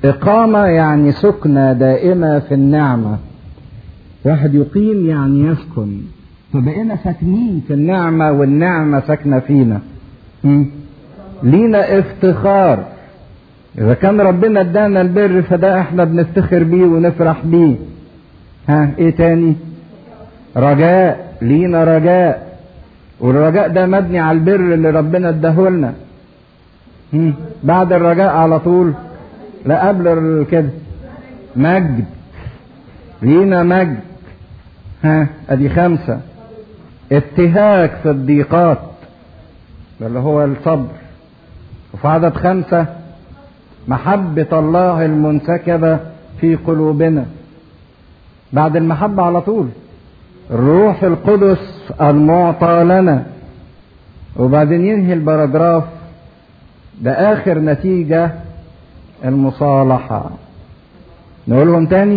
إقامة يعني سكنة دائمة في النعمة واحد يقيم يعني يسكن فبقينا ساكنين في النعمة والنعمة ساكنة فينا م? لينا افتخار إذا كان ربنا ادانا البر فده احنا بنفتخر بيه ونفرح بيه ها ايه تاني رجاء لينا رجاء والرجاء ده مبني على البر اللي ربنا اداهولنا بعد الرجاء على طول لا قبل كده مجد لينا مجد ها ادي خمسة ابتهاج في الضيقات اللي هو الصبر وفي عدد خمسة محبة الله المنسكبة في قلوبنا بعد المحبة على طول الروح القدس المعطى لنا وبعدين ينهي البراجراف ده آخر نتيجة المصالحة نقولهم تاني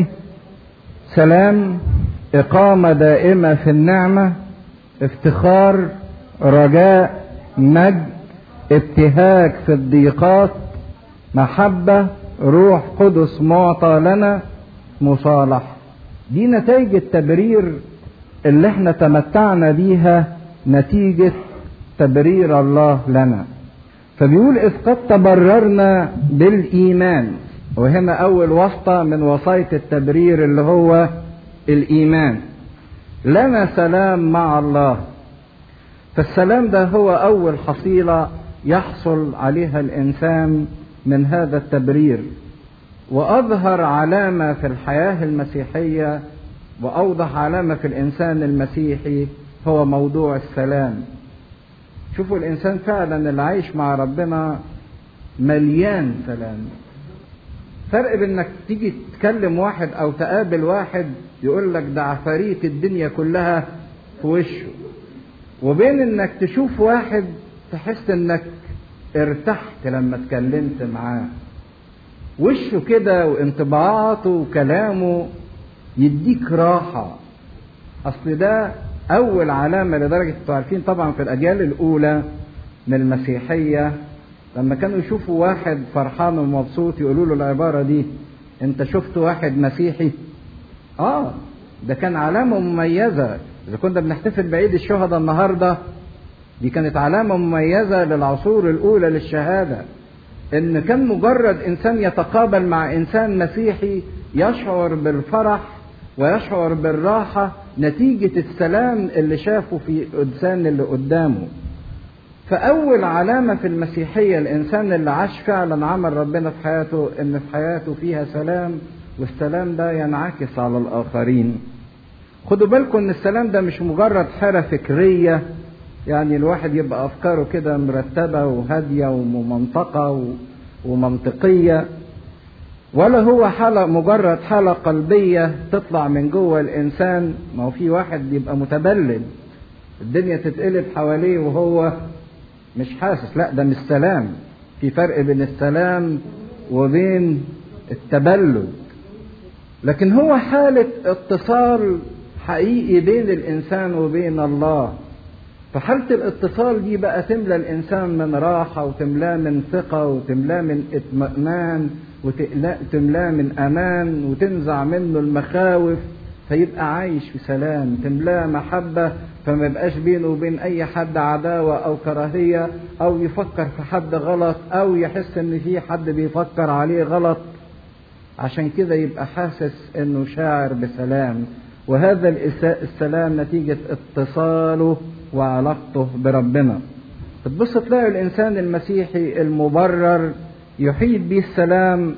سلام إقامة دائمة في النعمة افتخار رجاء مجد ابتهاج في الضيقات محبة روح قدس معطى لنا مصالحة دي نتائج التبرير اللي احنا تمتعنا بيها نتيجة تبرير الله لنا فبيقول إذ قد تبررنا بالإيمان وهنا أول وسطة من وصاية التبرير اللي هو الإيمان لنا سلام مع الله فالسلام ده هو أول حصيلة يحصل عليها الإنسان من هذا التبرير وأظهر علامة في الحياة المسيحية وأوضح علامة في الإنسان المسيحي هو موضوع السلام شوفوا الإنسان فعلا اللي عايش مع ربنا مليان سلام فرق بين انك تيجي تكلم واحد او تقابل واحد يقول لك ده عفاريت الدنيا كلها في وشه وبين انك تشوف واحد تحس انك ارتحت لما اتكلمت معاه وشه كده وانطباعاته وكلامه يديك راحة اصل ده اول علامة لدرجة انتوا عارفين طبعا في الاجيال الاولى من المسيحية لما كانوا يشوفوا واحد فرحان ومبسوط يقولوا له العبارة دي انت شفت واحد مسيحي اه ده كان علامة مميزة اذا كنا بنحتفل بعيد الشهداء النهاردة دي كانت علامة مميزة للعصور الاولى للشهادة ان كان مجرد انسان يتقابل مع انسان مسيحي يشعر بالفرح ويشعر بالراحة نتيجة السلام اللي شافه في الإنسان اللي قدامه فأول علامة في المسيحية الإنسان اللي عاش فعلا عمل ربنا في حياته إن في حياته فيها سلام والسلام ده ينعكس على الآخرين خدوا بالكم إن السلام ده مش مجرد حالة فكرية يعني الواحد يبقى أفكاره كده مرتبة وهادية ومنطقة ومنطقية ولا هو حالة مجرد حالة قلبية تطلع من جوه الإنسان ما هو في واحد يبقى متبلد الدنيا تتقلب حواليه وهو مش حاسس لا ده مش سلام في فرق بين السلام وبين التبلد لكن هو حالة اتصال حقيقي بين الإنسان وبين الله فحالة الاتصال دي بقى تملى الإنسان من راحة وتملاه من ثقة وتملاه من اطمئنان وتملاه من أمان وتنزع منه المخاوف فيبقى عايش في سلام تملاه محبة فما يبقاش بينه وبين أي حد عداوة أو كراهية أو يفكر في حد غلط أو يحس إن في حد بيفكر عليه غلط عشان كده يبقى حاسس إنه شاعر بسلام وهذا السلام نتيجة اتصاله وعلاقته بربنا تبص تلاقي الإنسان المسيحي المبرر يحيط به السلام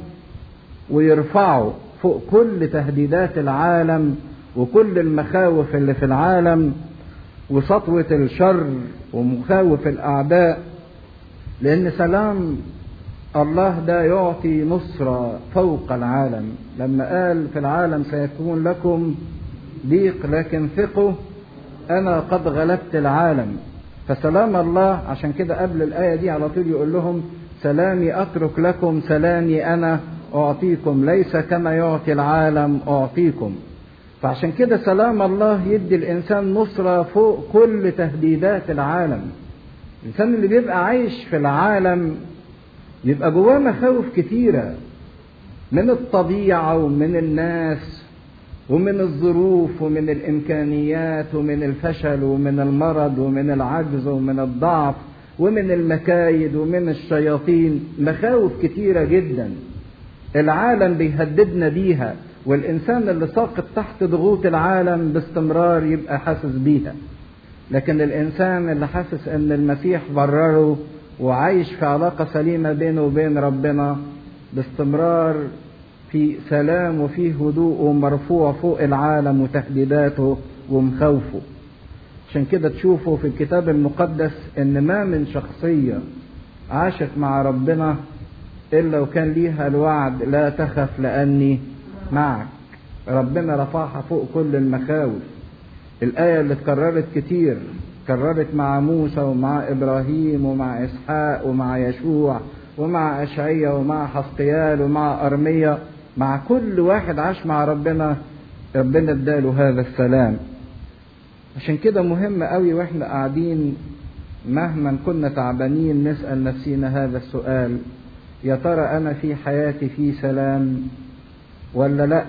ويرفعه فوق كل تهديدات العالم وكل المخاوف اللي في العالم وسطوة الشر ومخاوف الأعداء لأن سلام الله ده يعطي نصرة فوق العالم لما قال في العالم سيكون لكم ضيق لكن ثقوا أنا قد غلبت العالم فسلام الله عشان كده قبل الآية دي على طول يقول لهم سلامي أترك لكم سلامي أنا أعطيكم ليس كما يعطي العالم أعطيكم فعشان كده سلام الله يدي الإنسان نصرة فوق كل تهديدات العالم الإنسان اللي بيبقى عايش في العالم يبقى جواه مخاوف كتيرة من الطبيعة ومن الناس ومن الظروف ومن الإمكانيات ومن الفشل ومن المرض ومن العجز ومن الضعف ومن المكايد ومن الشياطين مخاوف كتيرة جدا العالم بيهددنا بيها والإنسان اللي ساقط تحت ضغوط العالم باستمرار يبقى حاسس بيها لكن الإنسان اللي حاسس إن المسيح برره وعايش في علاقة سليمة بينه وبين ربنا باستمرار في سلام وفي هدوء ومرفوع فوق العالم وتهديداته ومخاوفه عشان كده تشوفوا في الكتاب المقدس ان ما من شخصية عاشت مع ربنا الا وكان ليها الوعد لا تخف لاني معك ربنا رفعها فوق كل المخاوف الآية اللي اتكررت كتير اتكررت مع موسى ومع إبراهيم ومع إسحاق ومع يشوع ومع أشعية ومع حسقيال ومع أرمية مع كل واحد عاش مع ربنا ربنا اداله هذا السلام عشان كده مهم قوي واحنا قاعدين مهما كنا تعبانين نسأل نفسينا هذا السؤال يا ترى أنا في حياتي في سلام ولا لأ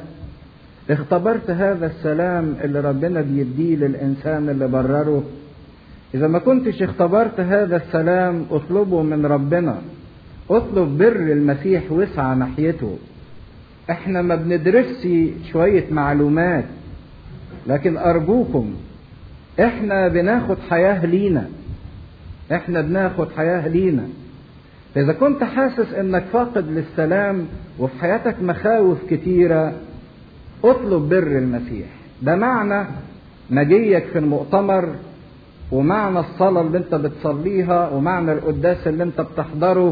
اختبرت هذا السلام اللي ربنا بيديه للإنسان اللي برره إذا ما كنتش اختبرت هذا السلام اطلبه من ربنا اطلب بر المسيح واسعى ناحيته احنا ما بندرسش شوية معلومات لكن أرجوكم احنا بناخد حياة لينا احنا بناخد حياة لينا فإذا كنت حاسس انك فاقد للسلام وفي حياتك مخاوف كتيرة اطلب بر المسيح ده معنى مجيك في المؤتمر ومعنى الصلاة اللي انت بتصليها ومعنى القداس اللي انت بتحضره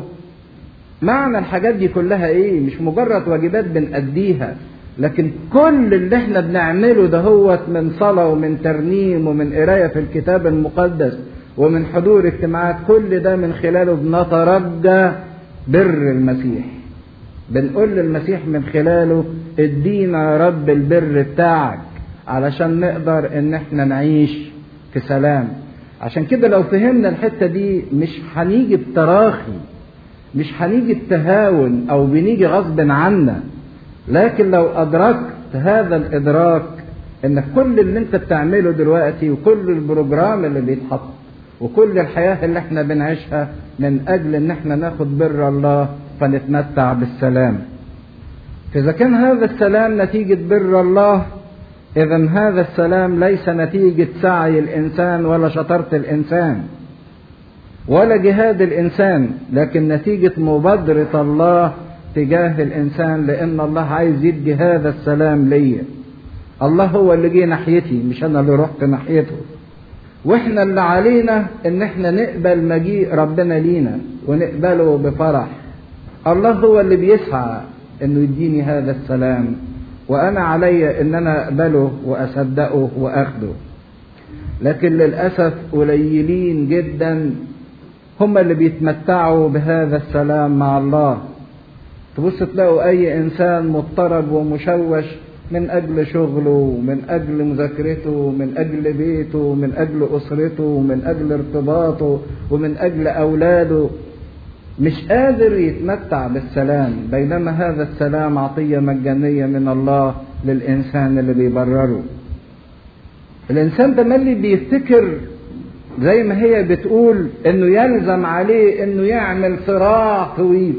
معنى الحاجات دي كلها ايه مش مجرد واجبات بنأديها لكن كل اللي احنا بنعمله دهوت من صلاة ومن ترنيم ومن قراية في الكتاب المقدس ومن حضور اجتماعات كل ده من خلاله بنترجى بر المسيح بنقول للمسيح من خلاله ادينا يا رب البر بتاعك علشان نقدر ان احنا نعيش في سلام عشان كده لو فهمنا الحتة دي مش هنيجي بتراخي مش هنيجي بتهاون او بنيجي غصب عنا لكن لو ادركت هذا الادراك ان كل اللي انت بتعمله دلوقتي وكل البروجرام اللي بيتحط وكل الحياة اللي احنا بنعيشها من اجل ان احنا ناخد بر الله فنتمتع بالسلام فاذا كان هذا السلام نتيجة بر الله اذا هذا السلام ليس نتيجة سعي الانسان ولا شطارة الانسان ولا جهاد الانسان لكن نتيجة مبادرة الله تجاه الانسان لان الله عايز يدي هذا السلام ليا الله هو اللي جه ناحيتي مش انا اللي رحت ناحيته واحنا اللي علينا ان احنا نقبل مجيء ربنا لينا ونقبله بفرح الله هو اللي بيسعى انه يديني هذا السلام وانا علي ان انا اقبله واصدقه واخده لكن للاسف قليلين جدا هم اللي بيتمتعوا بهذا السلام مع الله تبص تلاقوا اي انسان مضطرب ومشوش من اجل شغله ومن اجل مذاكرته ومن اجل بيته ومن اجل اسرته ومن اجل ارتباطه ومن اجل اولاده مش قادر يتمتع بالسلام بينما هذا السلام عطية مجانية من الله للإنسان اللي بيبرره الإنسان ده مالي بيفتكر زي ما هي بتقول إنه يلزم عليه إنه يعمل صراع طويل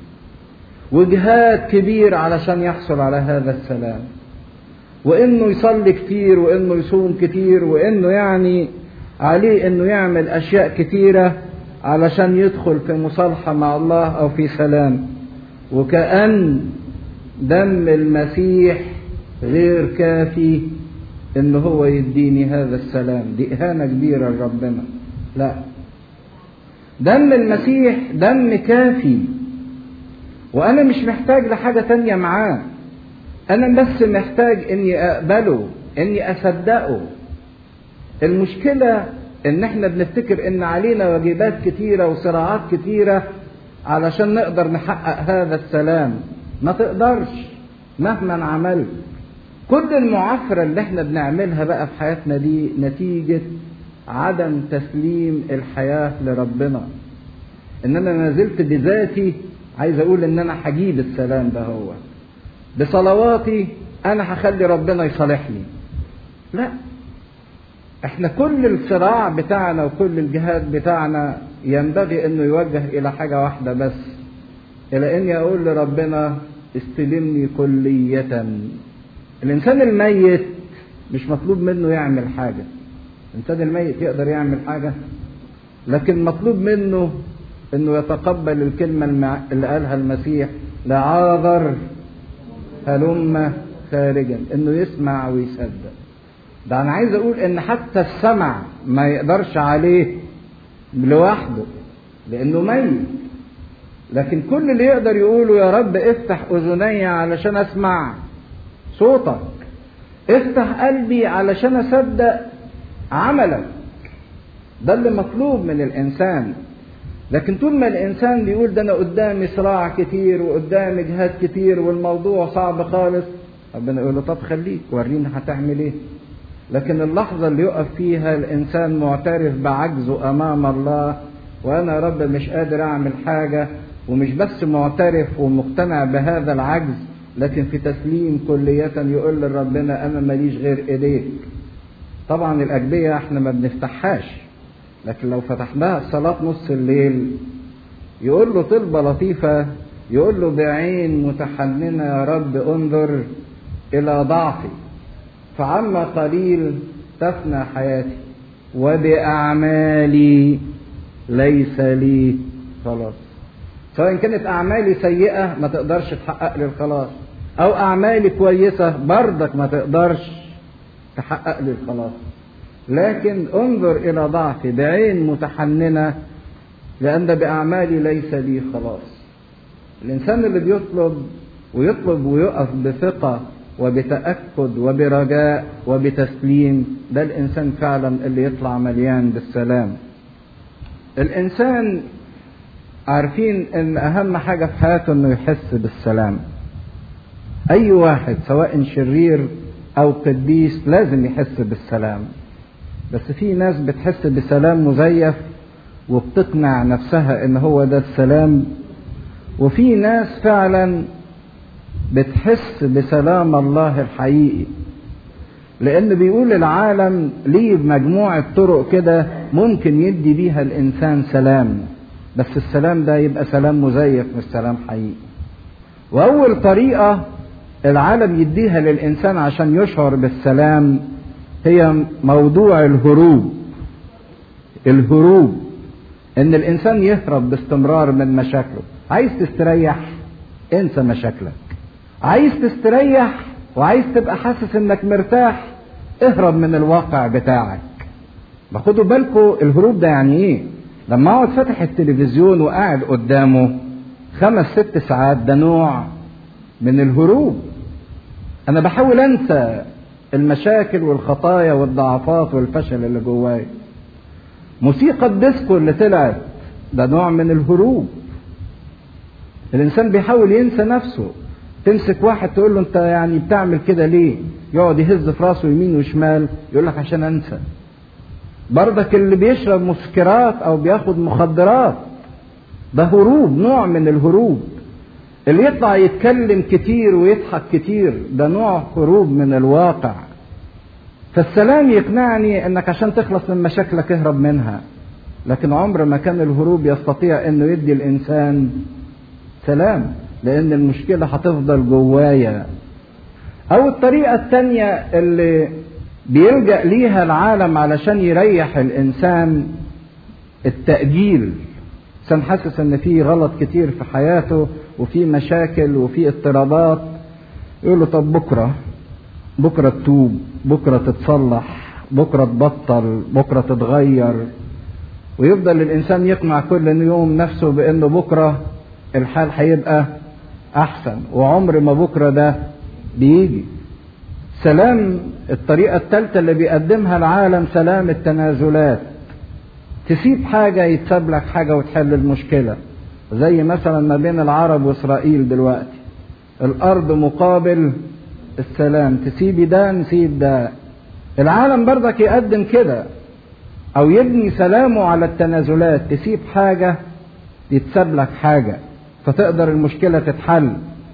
وجهاد كبير علشان يحصل على هذا السلام وإنه يصلي كتير وإنه يصوم كتير وإنه يعني عليه إنه يعمل أشياء كتيرة علشان يدخل في مصالحة مع الله أو في سلام وكأن دم المسيح غير كافي إن هو يديني هذا السلام دي إهانة كبيرة لربنا لا دم المسيح دم كافي وأنا مش محتاج لحاجة تانية معاه أنا بس محتاج إني أقبله إني أصدقه المشكلة ان احنا بنفتكر ان علينا واجبات كتيرة وصراعات كتيرة علشان نقدر نحقق هذا السلام ما تقدرش مهما عملت كل المعافرة اللي احنا بنعملها بقى في حياتنا دي نتيجة عدم تسليم الحياة لربنا ان انا ما زلت بذاتي عايز اقول ان انا هجيب السلام ده هو بصلواتي انا هخلي ربنا يصالحني لا احنا كل الصراع بتاعنا وكل الجهاد بتاعنا ينبغي انه يوجه الى حاجة واحدة بس الى اني اقول لربنا استلمني كلية الانسان الميت مش مطلوب منه يعمل حاجة الانسان الميت يقدر يعمل حاجة لكن مطلوب منه انه يتقبل الكلمة اللي قالها المسيح لعاذر هلم خارجا انه يسمع ويصدق ده انا عايز اقول ان حتى السمع ما يقدرش عليه لوحده لانه ميت لكن كل اللي يقدر يقوله يا رب افتح اذني علشان اسمع صوتك افتح قلبي علشان اصدق عملك ده اللي مطلوب من الانسان لكن طول ما الانسان بيقول ده انا قدامي صراع كتير وقدامي جهاد كتير والموضوع صعب خالص ربنا يقول له طب خليك ورينا هتعمل ايه لكن اللحظة اللي يقف فيها الإنسان معترف بعجزه أمام الله وأنا يا رب مش قادر أعمل حاجة ومش بس معترف ومقتنع بهذا العجز لكن في تسليم كلية يقول لربنا أنا ماليش غير إيديك طبعا الأجبية احنا ما بنفتحهاش لكن لو فتحناها صلاة نص الليل يقول له طلبة لطيفة يقول له بعين متحننة يا رب انظر إلى ضعفي فعما قليل تفنى حياتي وبأعمالي ليس لي خلاص سواء كانت أعمالي سيئة ما تقدرش تحقق لي الخلاص أو أعمالي كويسة برضك ما تقدرش تحقق لي الخلاص لكن انظر إلى ضعفي بعين متحننة لأن بأعمالي ليس لي خلاص الإنسان اللي بيطلب ويطلب ويقف بثقة وبتأكد وبرجاء وبتسليم ده الإنسان فعلا اللي يطلع مليان بالسلام الإنسان عارفين إن أهم حاجة في حياته إنه يحس بالسلام أي واحد سواء شرير أو قديس لازم يحس بالسلام بس في ناس بتحس بسلام مزيف وبتقنع نفسها إن هو ده السلام وفي ناس فعلا بتحس بسلام الله الحقيقي لان بيقول العالم ليه مجموعة طرق كده ممكن يدي بيها الانسان سلام بس السلام ده يبقى سلام مزيف مش سلام حقيقي واول طريقة العالم يديها للانسان عشان يشعر بالسلام هي موضوع الهروب الهروب ان الانسان يهرب باستمرار من مشاكله عايز تستريح انسى مشاكلك عايز تستريح وعايز تبقى حاسس انك مرتاح اهرب من الواقع بتاعك ما خدوا بالكم الهروب ده يعني ايه لما اقعد فاتح التلفزيون وقاعد قدامه خمس ست ساعات ده نوع من الهروب انا بحاول انسى المشاكل والخطايا والضعفات والفشل اللي جوايا موسيقى الديسكو اللي طلعت ده نوع من الهروب الانسان بيحاول ينسى نفسه تمسك واحد تقول له انت يعني بتعمل كده ليه يقعد يهز في راسه يمين وشمال يقول لك عشان انسى برضك اللي بيشرب مسكرات او بياخد مخدرات ده هروب نوع من الهروب اللي يطلع يتكلم كتير ويضحك كتير ده نوع هروب من الواقع فالسلام يقنعني انك عشان تخلص من مشاكلك اهرب منها لكن عمر ما كان الهروب يستطيع انه يدي الانسان سلام لان المشكلة هتفضل جوايا او الطريقة التانية اللي بيلجأ ليها العالم علشان يريح الانسان التأجيل انسان حاسس ان في غلط كتير في حياته وفي مشاكل وفي اضطرابات يقول له طب بكرة بكرة تتوب بكرة تتصلح بكرة تبطل بكرة تتغير ويفضل الانسان يقنع كل يوم نفسه بانه بكرة الحال هيبقى احسن وعمر ما بكرة ده بيجي سلام الطريقة الثالثة اللي بيقدمها العالم سلام التنازلات تسيب حاجة يتساب لك حاجة وتحل المشكلة زي مثلا ما بين العرب واسرائيل دلوقتي الارض مقابل السلام تسيبي ده نسيب ده العالم برضك يقدم كده او يبني سلامه على التنازلات تسيب حاجة يتساب لك حاجة فتقدر المشكلة تتحل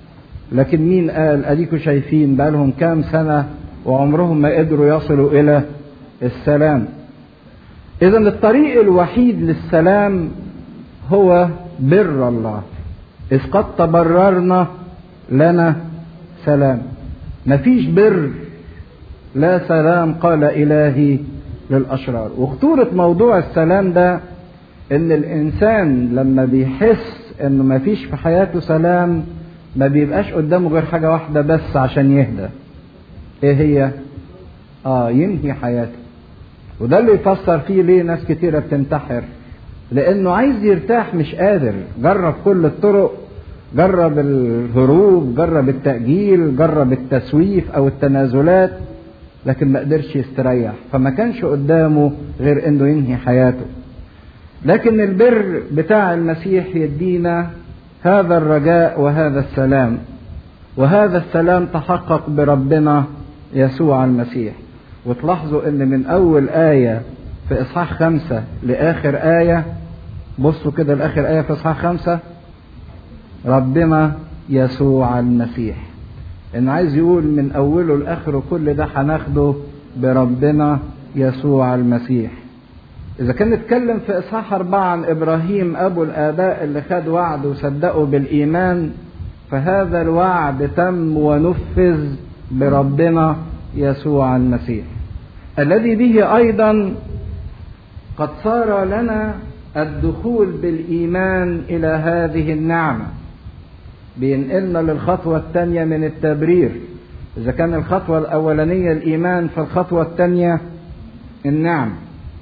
لكن مين قال اديكوا شايفين بقالهم كام سنة وعمرهم ما قدروا يصلوا الى السلام اذا الطريق الوحيد للسلام هو بر الله اذ قد تبررنا لنا سلام مفيش بر لا سلام قال الهي للاشرار وخطورة موضوع السلام ده ان الانسان لما بيحس انه مفيش في حياته سلام ما بيبقاش قدامه غير حاجة واحدة بس عشان يهدى ايه هي اه ينهي حياته وده اللي يفسر فيه ليه ناس كتيرة بتنتحر لانه عايز يرتاح مش قادر جرب كل الطرق جرب الهروب جرب التأجيل جرب التسويف او التنازلات لكن ما قدرش يستريح فما كانش قدامه غير انه ينهي حياته لكن البر بتاع المسيح يدينا هذا الرجاء وهذا السلام وهذا السلام تحقق بربنا يسوع المسيح وتلاحظوا ان من اول آية في اصحاح خمسة لاخر آية بصوا كده لاخر آية في اصحاح خمسة ربنا يسوع المسيح ان عايز يقول من اوله لاخره كل ده هناخده بربنا يسوع المسيح إذا كان نتكلم في إصحاح أربعة عن إبراهيم أبو الآباء اللي خد وعد وصدقوا بالإيمان فهذا الوعد تم ونفذ بربنا يسوع المسيح الذي به أيضا قد صار لنا الدخول بالإيمان إلى هذه النعمة بينقلنا للخطوة الثانية من التبرير إذا كان الخطوة الأولانية الإيمان فالخطوة الثانية النعمة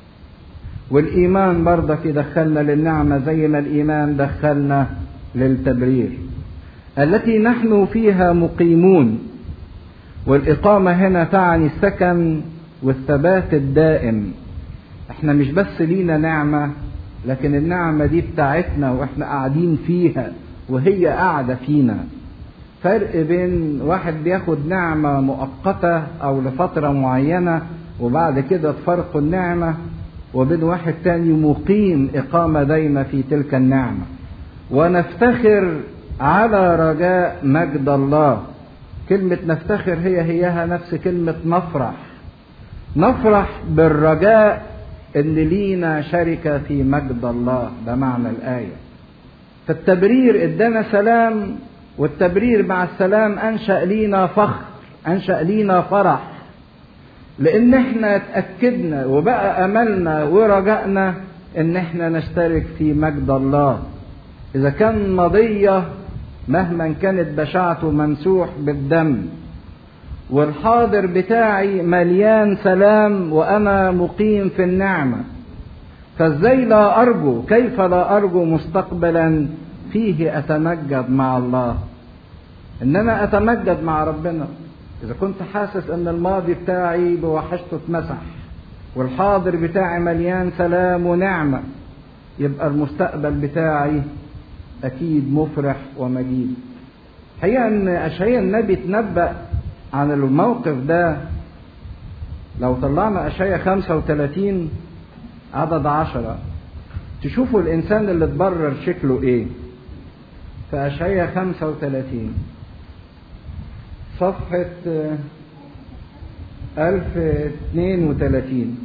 والإيمان برضك يدخلنا للنعمة زي ما الإيمان دخلنا للتبرير التي نحن فيها مقيمون والإقامة هنا تعني السكن والثبات الدائم احنا مش بس لينا نعمة لكن النعمة دي بتاعتنا واحنا قاعدين فيها وهي قاعدة فينا فرق بين واحد بياخد نعمة مؤقتة أو لفترة معينة وبعد كده تفرق النعمة وبين واحد تاني مقيم إقامة دايمة في تلك النعمة ونفتخر على رجاء مجد الله كلمة نفتخر هي هيها نفس كلمة نفرح نفرح بالرجاء ان لينا شركة في مجد الله ده معنى الآية فالتبرير ادانا سلام والتبرير مع السلام انشأ لينا فخر انشأ لينا فرح لان احنا اتأكدنا وبقى املنا ورجائنا ان احنا نشترك في مجد الله اذا كان مضية مهما كانت بشاعته ممسوح بالدم والحاضر بتاعي مليان سلام وانا مقيم في النعمه فازاي لا ارجو كيف لا ارجو مستقبلا فيه اتمجد مع الله ان انا اتمجد مع ربنا اذا كنت حاسس ان الماضي بتاعي بوحشته اتمسح والحاضر بتاعي مليان سلام ونعمه يبقى المستقبل بتاعي اكيد مفرح ومجيد حقيقه ان اشعياء النبي تنبأ عن الموقف ده لو طلعنا اشعياء 35 عدد عشرة تشوفوا الإنسان اللي اتبرر شكله إيه في أشعياء 35 صفحة 1032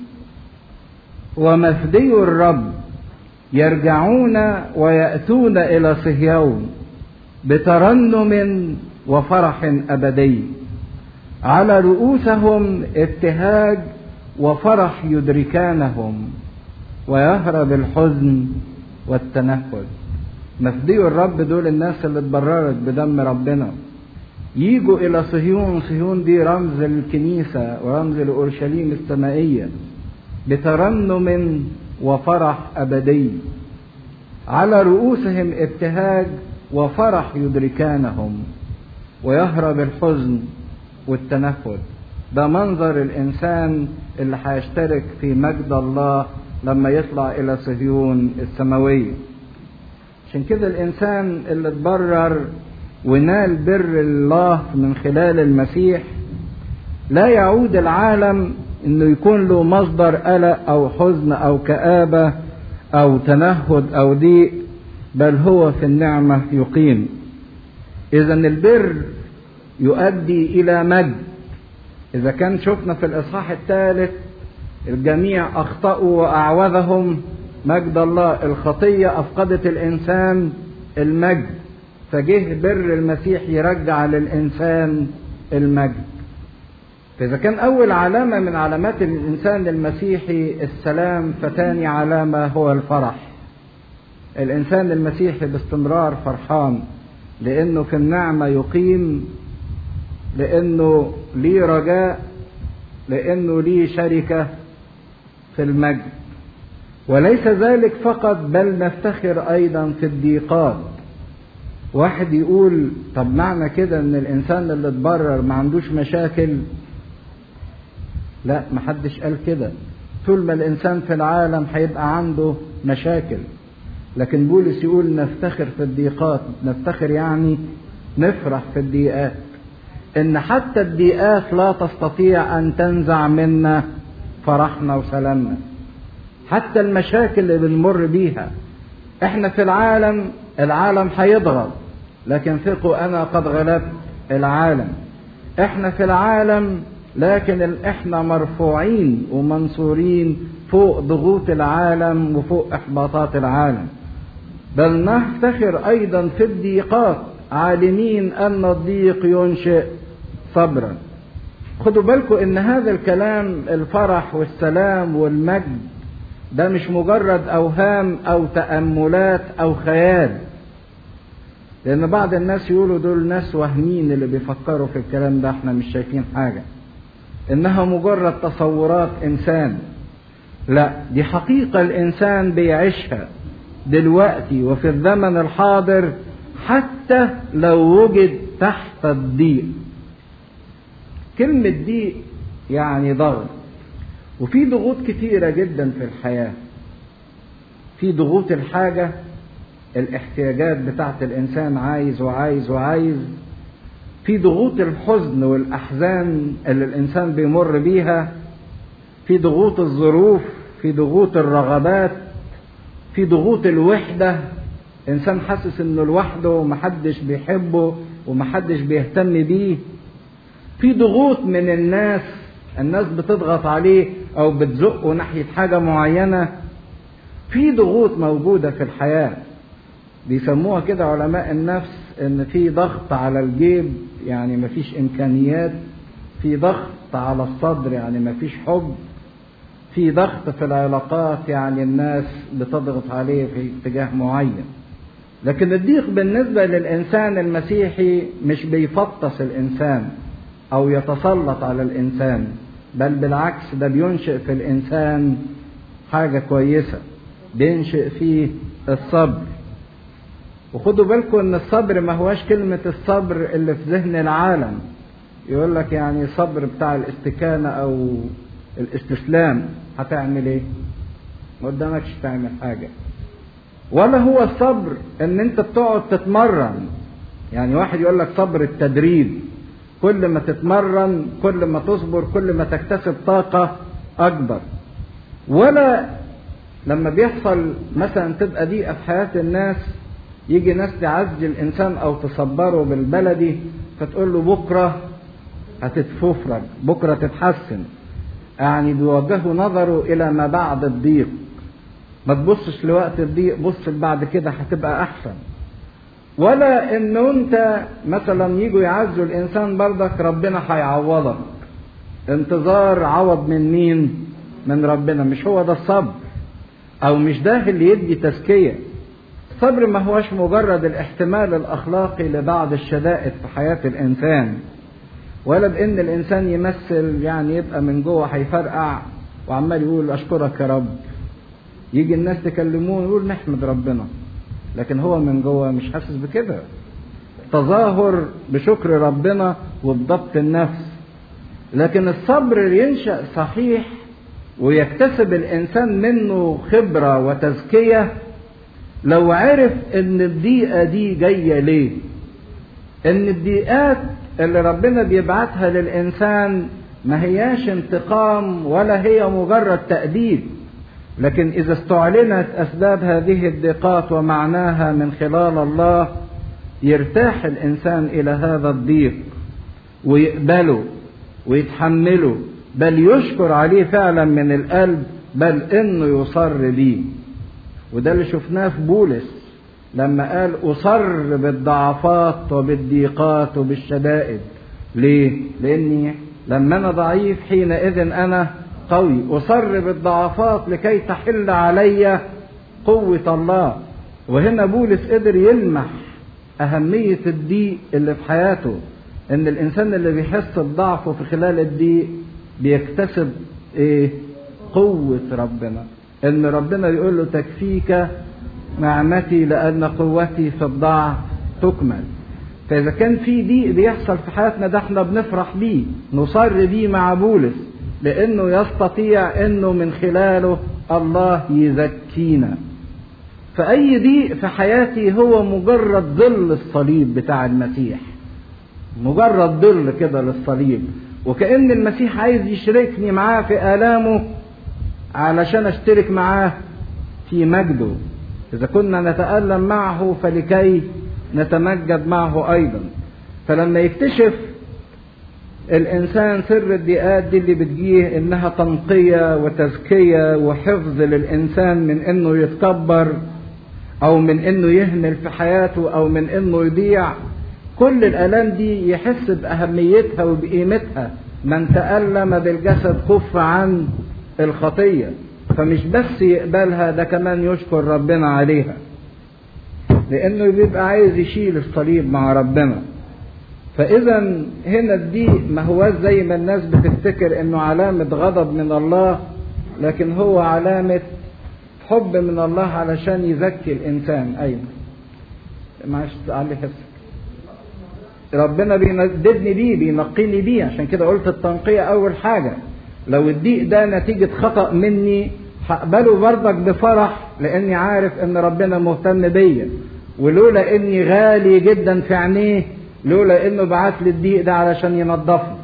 ومفدي الرب يرجعون ويأتون إلى صهيون بترنم وفرح أبدي على رؤوسهم ابتهاج وفرح يدركانهم ويهرب الحزن والتنفس مفدي الرب دول الناس اللي اتبررت بدم ربنا يجوا الى صهيون صهيون دي رمز للكنيسة ورمز لأورشليم السمائية بترنم وفرح أبدي على رؤوسهم ابتهاج وفرح يدركانهم ويهرب الحزن والتنفس ده منظر الإنسان اللي هيشترك في مجد الله لما يطلع إلى صهيون السماوية عشان كده الإنسان اللي اتبرر ونال بر الله من خلال المسيح لا يعود العالم انه يكون له مصدر قلق او حزن او كآبة او تنهد او ضيق بل هو في النعمة يقيم إذا البر يؤدي إلى مجد إذا كان شفنا في الإصحاح الثالث الجميع أخطأوا وأعوذهم مجد الله الخطية أفقدت الإنسان المجد فجه بر المسيح يرجع للإنسان المجد فإذا كان أول علامة من علامات الإنسان المسيحي السلام فتاني علامة هو الفرح الإنسان المسيحي باستمرار فرحان لأنه في النعمة يقيم لأنه ليه رجاء لأنه ليه شركة في المجد وليس ذلك فقط بل نفتخر أيضا في الضيقات واحد يقول طب معنى كده ان الانسان اللي اتبرر ما عندوش مشاكل لا محدش قال كده طول ما الانسان في العالم هيبقى عنده مشاكل لكن بولس يقول نفتخر في الضيقات نفتخر يعني نفرح في الضيقات ان حتى الضيقات لا تستطيع ان تنزع منا فرحنا وسلامنا حتى المشاكل اللي بنمر بيها احنا في العالم العالم هيضغط لكن ثقوا انا قد غلبت العالم احنا في العالم لكن احنا مرفوعين ومنصورين فوق ضغوط العالم وفوق احباطات العالم بل نفتخر ايضا في الضيقات عالمين ان الضيق ينشئ صبرا خدوا بالكم ان هذا الكلام الفرح والسلام والمجد ده مش مجرد اوهام او تاملات او خيال لان بعض الناس يقولوا دول ناس وهمين اللي بيفكروا في الكلام ده احنا مش شايفين حاجه انها مجرد تصورات انسان لا دي حقيقه الانسان بيعيشها دلوقتي وفي الزمن الحاضر حتى لو وجد تحت الضيق كلمه ضيق يعني ضغط وفي ضغوط كتيره جدا في الحياه في ضغوط الحاجه الاحتياجات بتاعت الانسان عايز وعايز وعايز في ضغوط الحزن والاحزان اللي الانسان بيمر بيها في ضغوط الظروف في ضغوط الرغبات في ضغوط الوحده انسان حاسس انه لوحده ومحدش بيحبه ومحدش بيهتم بيه في ضغوط من الناس الناس بتضغط عليه او بتزقه ناحيه حاجه معينه في ضغوط موجوده في الحياه بيسموها كده علماء النفس ان في ضغط على الجيب يعني مفيش امكانيات في ضغط على الصدر يعني مفيش حب في ضغط في العلاقات يعني الناس بتضغط عليه في اتجاه معين لكن الضيق بالنسبة للإنسان المسيحي مش بيفطس الإنسان أو يتسلط على الإنسان بل بالعكس ده بينشئ في الإنسان حاجة كويسة بينشئ فيه الصبر وخدوا بالكم ان الصبر ما هواش كلمة الصبر اللي في ذهن العالم يقول لك يعني صبر بتاع الاستكانة او الاستسلام هتعمل ايه ما قدامكش تعمل حاجة ولا هو الصبر ان انت بتقعد تتمرن يعني واحد يقول لك صبر التدريب كل ما تتمرن كل ما تصبر كل ما تكتسب طاقة اكبر ولا لما بيحصل مثلا تبقى ضيقة في حياة الناس يجي ناس تعزي الانسان او تصبره بالبلدي فتقول له بكره هتتففرج بكره تتحسن يعني بيوجهوا نظره الى ما بعد الضيق ما تبصش لوقت الضيق بص بعد كده هتبقى احسن ولا ان انت مثلا يجوا يعزوا الانسان برضك ربنا هيعوضك انتظار عوض من مين من ربنا مش هو ده الصبر او مش ده اللي يدي تزكيه الصبر ما هوش مجرد الاحتمال الاخلاقي لبعض الشدائد في حياه الانسان ولا بان الانسان يمثل يعني يبقى من جوه هيفرقع وعمال يقول اشكرك يا رب يجي الناس تكلموه يقول نحمد ربنا لكن هو من جوه مش حاسس بكده تظاهر بشكر ربنا وبضبط النفس لكن الصبر ينشا صحيح ويكتسب الانسان منه خبره وتزكيه لو عرف ان الضيقه دي جايه ليه ان الضيقات اللي ربنا بيبعتها للانسان ما هياش انتقام ولا هي مجرد تأديب لكن إذا استعلنت أسباب هذه الضيقات ومعناها من خلال الله يرتاح الإنسان إلى هذا الضيق ويقبله ويتحمله بل يشكر عليه فعلا من القلب بل انه يصر بيه وده اللي شفناه في بولس لما قال اصر بالضعفات وبالضيقات وبالشدائد ليه لاني لما انا ضعيف حينئذ انا قوي اصر بالضعفات لكي تحل علي قوه الله وهنا بولس قدر يلمح اهميه الضيق اللي في حياته ان الانسان اللي بيحس بضعفه في خلال الضيق بيكتسب ايه قوة ربنا ان ربنا يقول له تكفيك نعمتي لان قوتي في الضعف تكمل فاذا كان في ضيق بيحصل في حياتنا ده احنا بنفرح بيه نصر بيه مع بولس لانه يستطيع انه من خلاله الله يزكينا فاي ضيق في حياتي هو مجرد ظل الصليب بتاع المسيح مجرد ظل كده للصليب وكأن المسيح عايز يشاركني معاه في آلامه علشان اشترك معاه في مجده إذا كنا نتألم معه فلكي نتمجد معه أيضا فلما يكتشف الإنسان سر الضيقات دي اللي بتجيه إنها تنقية وتزكية وحفظ للإنسان من إنه يتكبر أو من إنه يهمل في حياته أو من إنه يضيع كل الآلام دي يحس بأهميتها وبقيمتها من تألم بالجسد خف عن الخطية فمش بس يقبلها ده كمان يشكر ربنا عليها لأنه بيبقى عايز يشيل الصليب مع ربنا فإذا هنا الضيق ما هو زي ما الناس بتفتكر إنه علامة غضب من الله لكن هو علامة حب من الله علشان يزكي الإنسان أيضا معلش علي حسك ربنا بينددني بيه بينقيني بيه عشان كده قلت التنقية أول حاجة لو الضيق ده نتيجة خطأ مني هقبله برضك بفرح لأني عارف إن ربنا مهتم بيا ولولا إني غالي جدا في عينيه لولا إنه بعت لي الضيق ده علشان ينضفني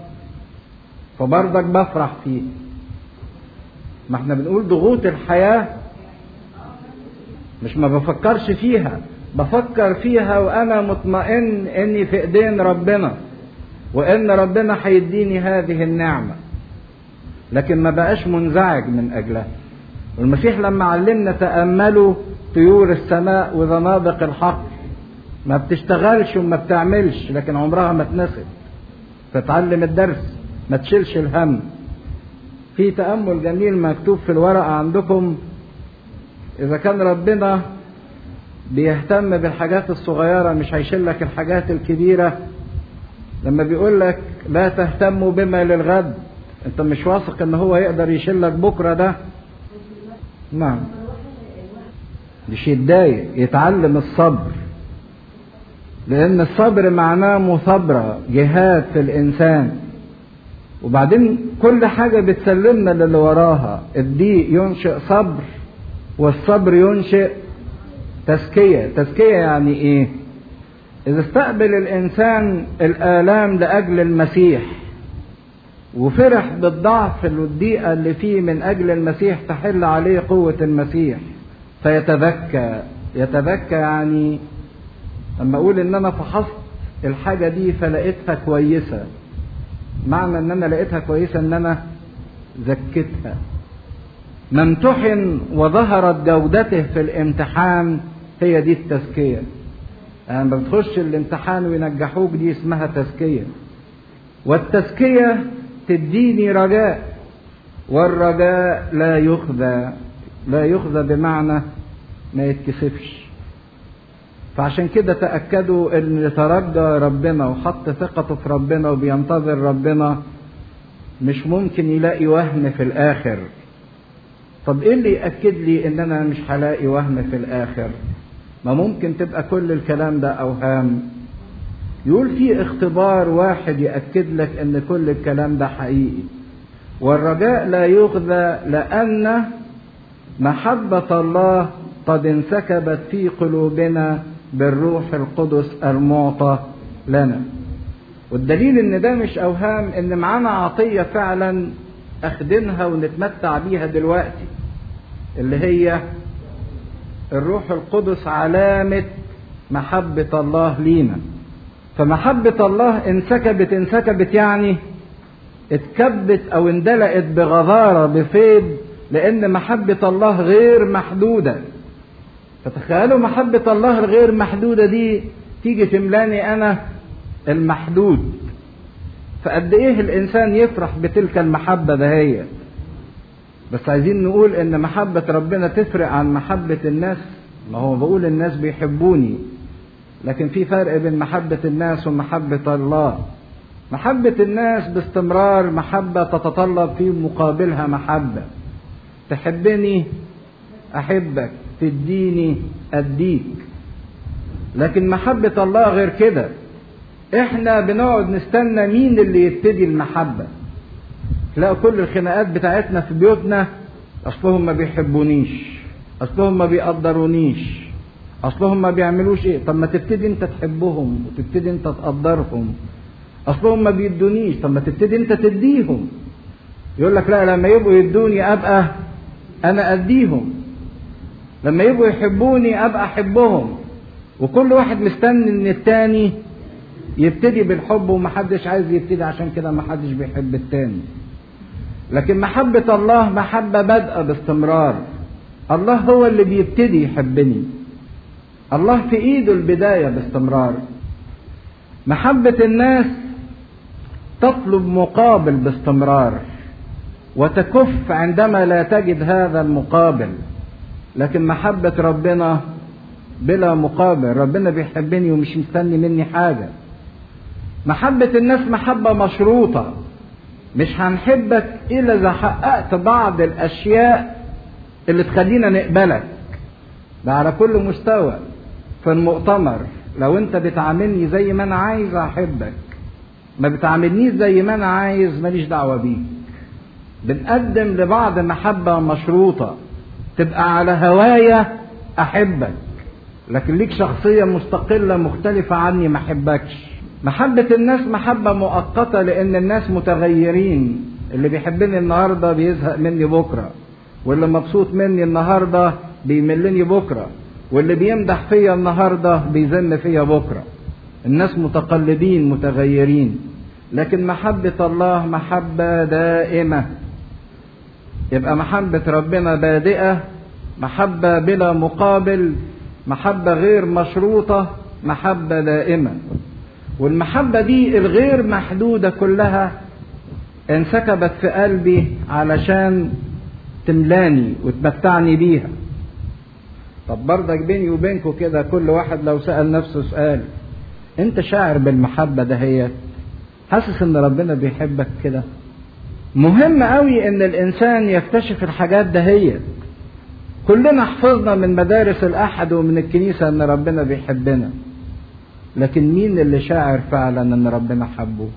فبرضك بفرح فيه ما احنا بنقول ضغوط الحياة مش ما بفكرش فيها بفكر فيها وانا مطمئن اني في ايدين ربنا وان ربنا هيديني هذه النعمه لكن ما بقاش منزعج من اجلها والمسيح لما علمنا تاملوا طيور السماء وزنادق الحق ما بتشتغلش وما بتعملش لكن عمرها ما تنسب تتعلم الدرس ما تشيلش الهم في تامل جميل مكتوب في الورقه عندكم اذا كان ربنا بيهتم بالحاجات الصغيرة مش هيشيل لك الحاجات الكبيرة لما بيقول لك لا تهتموا بما للغد انت مش واثق ان هو يقدر يشيل لك بكرة ده نعم مش يتضايق يتعلم الصبر لان الصبر معناه مثابرة جهاد في الانسان وبعدين كل حاجة بتسلمنا للي وراها الضيق ينشئ صبر والصبر ينشئ تزكية تزكية يعني ايه اذا استقبل الانسان الالام لاجل المسيح وفرح بالضعف والضيقة اللي فيه من اجل المسيح تحل عليه قوة المسيح فيتذكى يتذكى يعني لما اقول ان انا فحصت الحاجة دي فلقيتها كويسة معنى ان انا لقيتها كويسة ان انا زكيتها ما امتحن وظهرت جودته في الامتحان هي دي التزكية يعني لما بتخش الامتحان وينجحوك دي اسمها تزكية والتزكية تديني رجاء والرجاء لا يخذى لا يخذى بمعنى ما يتكسفش فعشان كده تأكدوا ان ترجى ربنا وحط ثقته في ربنا وبينتظر ربنا مش ممكن يلاقي وهم في الاخر طب ايه اللي يأكد لي ان انا مش هلاقي وهم في الاخر ما ممكن تبقى كل الكلام ده اوهام يقول في اختبار واحد يأكد لك ان كل الكلام ده حقيقي والرجاء لا يخذى لأن محبة الله قد انسكبت في قلوبنا بالروح القدس المعطى لنا والدليل ان ده مش اوهام ان معانا عطية فعلا اخدمها ونتمتع بيها دلوقتي اللي هي الروح القدس علامة محبة الله لينا فمحبة الله انسكبت انسكبت يعني اتكبت او اندلقت بغزارة بفيض لان محبة الله غير محدودة فتخيلوا محبة الله الغير محدودة دي تيجي تملاني انا المحدود فقد ايه الانسان يفرح بتلك المحبة دهيت بس عايزين نقول ان محبة ربنا تفرق عن محبة الناس ما هو بقول الناس بيحبوني لكن في فرق بين محبة الناس ومحبة الله محبة الناس باستمرار محبة تتطلب في مقابلها محبة تحبني أحبك تديني أديك لكن محبة الله غير كده احنا بنقعد نستنى مين اللي يبتدي المحبة تلاقوا كل الخناقات بتاعتنا في بيوتنا اصلهم ما بيحبونيش اصلهم ما بيقدرونيش اصلهم ما بيعملوش ايه طب ما تبتدي انت تحبهم وتبتدي انت تقدرهم اصلهم ما بيدونيش طب ما تبتدي انت تديهم يقول لك لا لما يبقوا يدوني ابقى انا اديهم لما يبقوا يحبوني ابقى احبهم وكل واحد مستني ان التاني يبتدي بالحب ومحدش عايز يبتدي عشان كده محدش بيحب التاني لكن محبة الله محبة بادئة باستمرار الله هو اللي بيبتدي يحبني الله في ايده البداية باستمرار محبة الناس تطلب مقابل باستمرار وتكف عندما لا تجد هذا المقابل لكن محبة ربنا بلا مقابل ربنا بيحبني ومش مستني مني حاجة محبة الناس محبة مشروطة مش هنحبك إلا إذا حققت بعض الأشياء اللي تخلينا نقبلك ده على كل مستوى في المؤتمر لو أنت بتعاملني زي ما أنا عايز أحبك ما بتعاملنيش زي ما أنا عايز ماليش دعوة بيك بنقدم لبعض محبة مشروطة تبقى على هوايا أحبك لكن ليك شخصية مستقلة مختلفة عني ما أحبكش محبة الناس محبة مؤقتة لأن الناس متغيرين اللي بيحبني النهاردة بيزهق مني بكرة واللي مبسوط مني النهاردة بيملني بكرة واللي بيمدح فيا النهاردة بيذم فيا بكرة الناس متقلبين متغيرين لكن محبة الله محبة دائمة يبقى محبة ربنا بادئة محبة بلا مقابل محبة غير مشروطة محبة دائمة والمحبة دي الغير محدودة كلها انسكبت في قلبي علشان تملاني وتمتعني بيها طب برضك بيني وبينكم كده كل واحد لو سأل نفسه سؤال انت شاعر بالمحبة دهيت حاسس ان ربنا بيحبك كده مهم قوي ان الانسان يكتشف الحاجات دهيت كلنا حفظنا من مدارس الاحد ومن الكنيسة ان ربنا بيحبنا لكن مين اللي شاعر فعلا ان ربنا حبه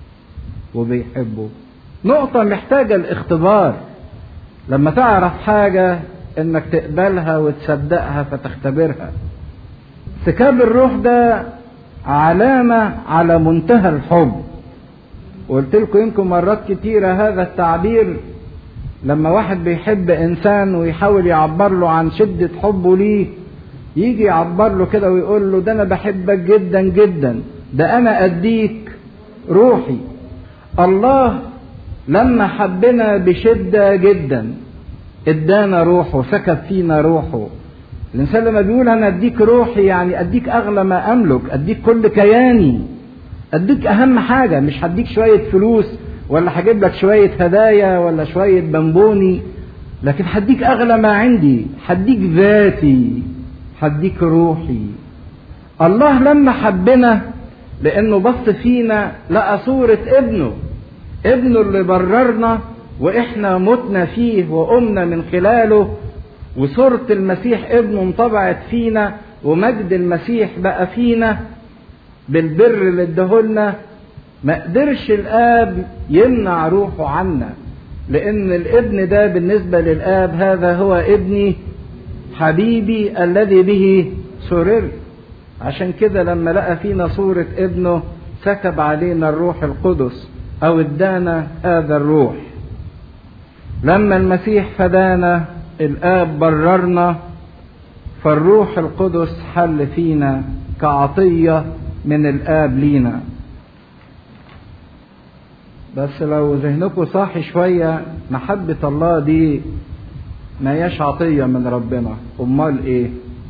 وبيحبه نقطة محتاجة الاختبار لما تعرف حاجة انك تقبلها وتصدقها فتختبرها سكاب الروح ده علامة على منتهى الحب وقلت لكم يمكن مرات كتيرة هذا التعبير لما واحد بيحب انسان ويحاول يعبر له عن شدة حبه ليه يجي يعبر له كده ويقول له ده انا بحبك جدا جدا ده انا اديك روحي الله لما حبنا بشدة جدا ادانا روحه سكب فينا روحه الانسان لما بيقول انا اديك روحي يعني اديك اغلى ما املك اديك كل كياني اديك اهم حاجة مش هديك شوية فلوس ولا هجيب لك شوية هدايا ولا شوية بنبوني لكن هديك اغلى ما عندي هديك ذاتي هديك روحي الله لما حبنا لانه بص فينا لقى صورة ابنه ابنه اللي بررنا واحنا متنا فيه وقمنا من خلاله وصورة المسيح ابنه انطبعت فينا ومجد المسيح بقى فينا بالبر اللي اداهولنا ما قدرش الاب يمنع روحه عنا لان الابن ده بالنسبة للاب هذا هو ابني حبيبي الذي به سررت عشان كده لما لقى فينا صورة ابنه سكب علينا الروح القدس او ادانا هذا الروح لما المسيح فدانا الاب بررنا فالروح القدس حل فينا كعطية من الآب لينا بس لو ذهنكم صاحي شوية محبة الله دي ما هياش عطية من ربنا أمال إيه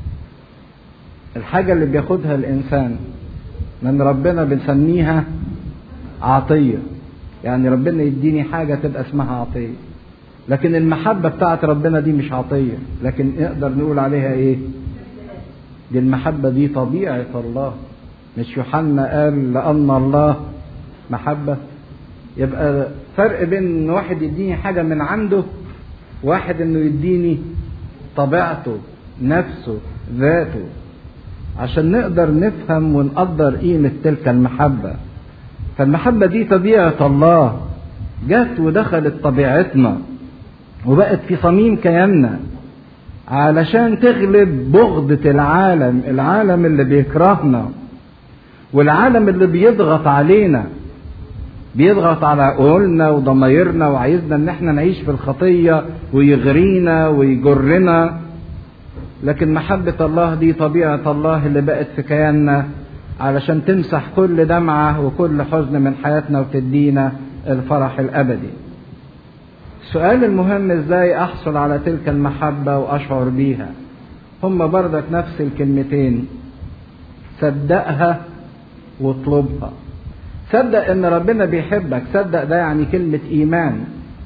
الحاجة اللي بياخدها الإنسان من ربنا بنسميها عطية يعني ربنا يديني حاجة تبقى اسمها عطية لكن المحبة بتاعت ربنا دي مش عطية لكن نقدر نقول عليها ايه دي المحبة دي طبيعة الله مش يوحنا قال لأن الله محبة يبقى فرق بين ان واحد يديني حاجة من عنده واحد انه يديني طبيعته نفسه ذاته عشان نقدر نفهم ونقدر قيمة تلك المحبة فالمحبة دي طبيعة الله جت ودخلت طبيعتنا وبقت في صميم كياننا علشان تغلب بغضة العالم العالم اللي بيكرهنا والعالم اللي بيضغط علينا بيضغط على عقولنا وضمايرنا وعايزنا ان احنا نعيش في الخطية ويغرينا ويجرنا لكن محبة الله دي طبيعة الله اللي بقت في كياننا علشان تمسح كل دمعة وكل حزن من حياتنا وتدينا الفرح الأبدي السؤال المهم ازاي احصل على تلك المحبة واشعر بيها هم بردك نفس الكلمتين صدقها واطلبها صدق ان ربنا بيحبك صدق ده يعني كلمة ايمان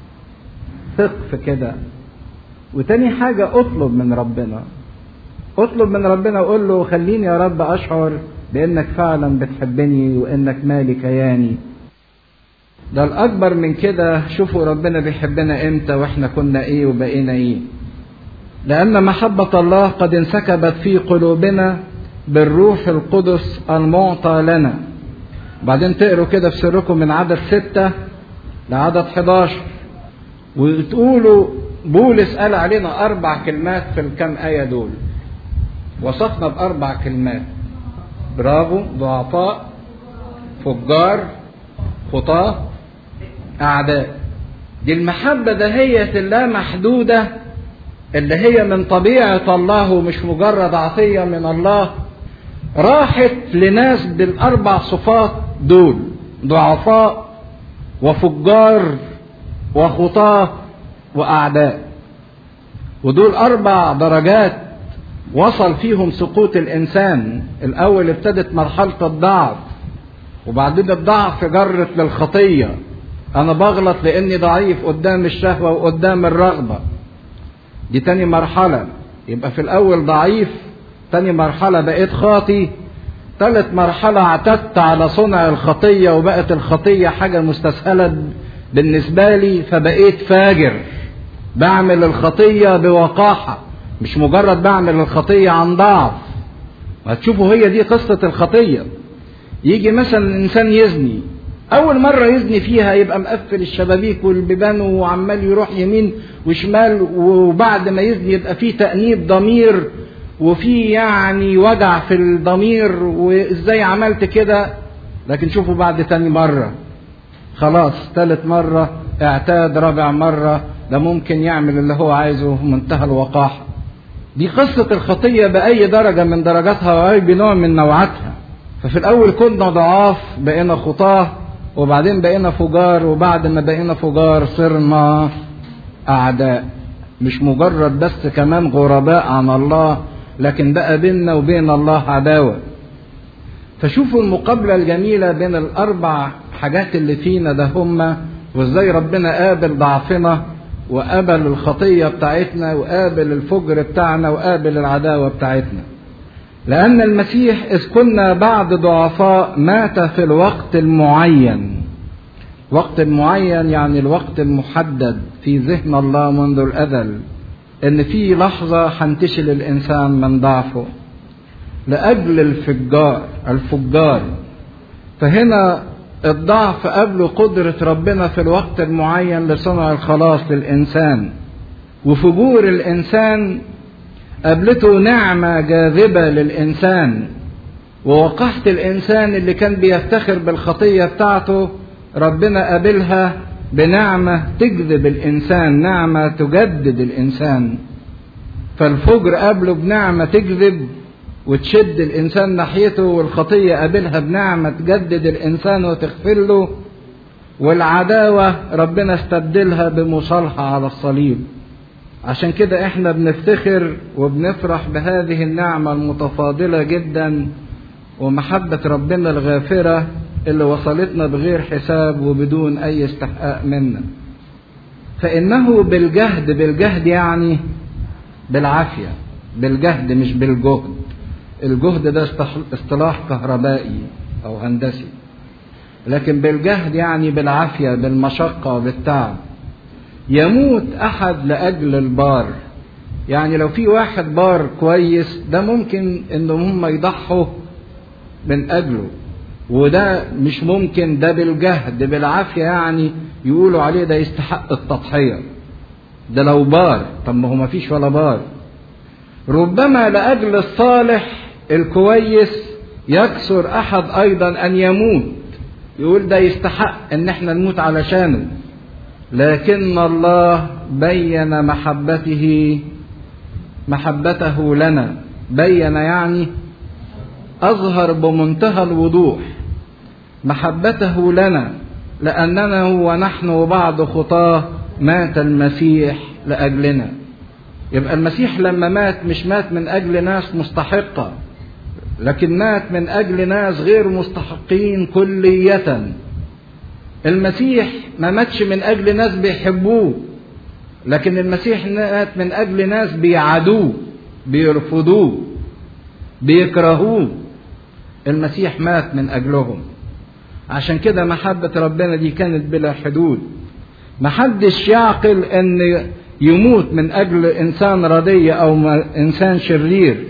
ثق في كده وتاني حاجة اطلب من ربنا اطلب من ربنا وقول له خليني يا رب اشعر بانك فعلا بتحبني وانك مالي كياني ده الاكبر من كده شوفوا ربنا بيحبنا امتى واحنا كنا ايه وبقينا ايه لان محبة الله قد انسكبت في قلوبنا بالروح القدس المعطى لنا بعدين تقروا كده في سركم من عدد ستة لعدد 11 وتقولوا بولس قال علينا أربع كلمات في الكام آية دول وصفنا بأربع كلمات برافو ضعفاء فجار خطاة أعداء دي المحبة دهية اللا محدودة اللي هي من طبيعة الله ومش مجرد عطية من الله راحت لناس بالأربع صفات دول ضعفاء وفجار وخطاة وأعداء ودول أربع درجات وصل فيهم سقوط الإنسان الأول ابتدت مرحلة الضعف وبعدين الضعف جرت للخطية أنا بغلط لأني ضعيف قدام الشهوة وقدام الرغبة دي تاني مرحلة يبقى في الأول ضعيف تاني مرحلة بقيت خاطي تالت مرحلة اعتدت على صنع الخطية وبقت الخطية حاجة مستسهلة بالنسبة لي فبقيت فاجر بعمل الخطية بوقاحة مش مجرد بعمل الخطية عن ضعف هتشوفوا هي دي قصة الخطية يجي مثلا الإنسان يزني أول مرة يزني فيها يبقى مقفل الشبابيك والبيبان وعمال يروح يمين وشمال وبعد ما يزني يبقى فيه تأنيب ضمير وفي يعني وجع في الضمير وازاي عملت كده لكن شوفوا بعد تاني مرة خلاص تالت مرة اعتاد رابع مرة ده ممكن يعمل اللي هو عايزه منتهى الوقاحة دي قصة الخطية بأي درجة من درجاتها وأي بنوع من نوعاتها ففي الأول كنا ضعاف بقينا خطاة وبعدين بقينا فجار وبعد ما بقينا فجار صرنا أعداء مش مجرد بس كمان غرباء عن الله لكن بقى بيننا وبين الله عداوة فشوفوا المقابلة الجميلة بين الأربع حاجات اللي فينا ده هما وازاي ربنا قابل ضعفنا وقابل الخطية بتاعتنا وقابل الفجر بتاعنا وقابل العداوة بتاعتنا لأن المسيح إذ كنا بعد ضعفاء مات في الوقت المعين وقت معين يعني الوقت المحدد في ذهن الله منذ الأزل ان في لحظة هنتشل الانسان من ضعفه لاجل الفجار الفجار فهنا الضعف قبل قدرة ربنا في الوقت المعين لصنع الخلاص للإنسان وفجور الإنسان قابلته نعمة جاذبة للإنسان ووقحت الإنسان اللي كان بيفتخر بالخطية بتاعته ربنا قابلها بنعمة تجذب الإنسان نعمة تجدد الإنسان فالفجر قابله بنعمة تجذب وتشد الإنسان ناحيته والخطية قابلها بنعمة تجدد الإنسان وتغفر له والعداوة ربنا استبدلها بمصالحة على الصليب عشان كده احنا بنفتخر وبنفرح بهذه النعمة المتفاضلة جدا ومحبة ربنا الغافرة اللي وصلتنا بغير حساب وبدون أي استحقاق منا فإنه بالجهد بالجهد يعني بالعافية بالجهد مش بالجهد الجهد ده اصطلاح كهربائي أو هندسي لكن بالجهد يعني بالعافية بالمشقة بالتعب يموت أحد لأجل البار يعني لو في واحد بار كويس ده ممكن ان هم يضحوا من اجله وده مش ممكن ده بالجهد بالعافية يعني يقولوا عليه ده يستحق التضحية ده لو بار طب ما هو ما فيش ولا بار ربما لأجل الصالح الكويس يكسر أحد أيضا أن يموت يقول ده يستحق أن احنا نموت علشانه لكن الله بين محبته محبته لنا بين يعني أظهر بمنتهى الوضوح محبته لنا لأننا ونحن بعض خطاه مات المسيح لأجلنا يبقى المسيح لما مات مش مات من أجل ناس مستحقة لكن مات من أجل ناس غير مستحقين كلية المسيح ما ماتش من أجل ناس بيحبوه لكن المسيح مات من أجل ناس بيعادوه بيرفضوه بيكرهوه المسيح مات من أجلهم عشان كده محبة ربنا دي كانت بلا حدود محدش يعقل ان يموت من اجل انسان ردي او انسان شرير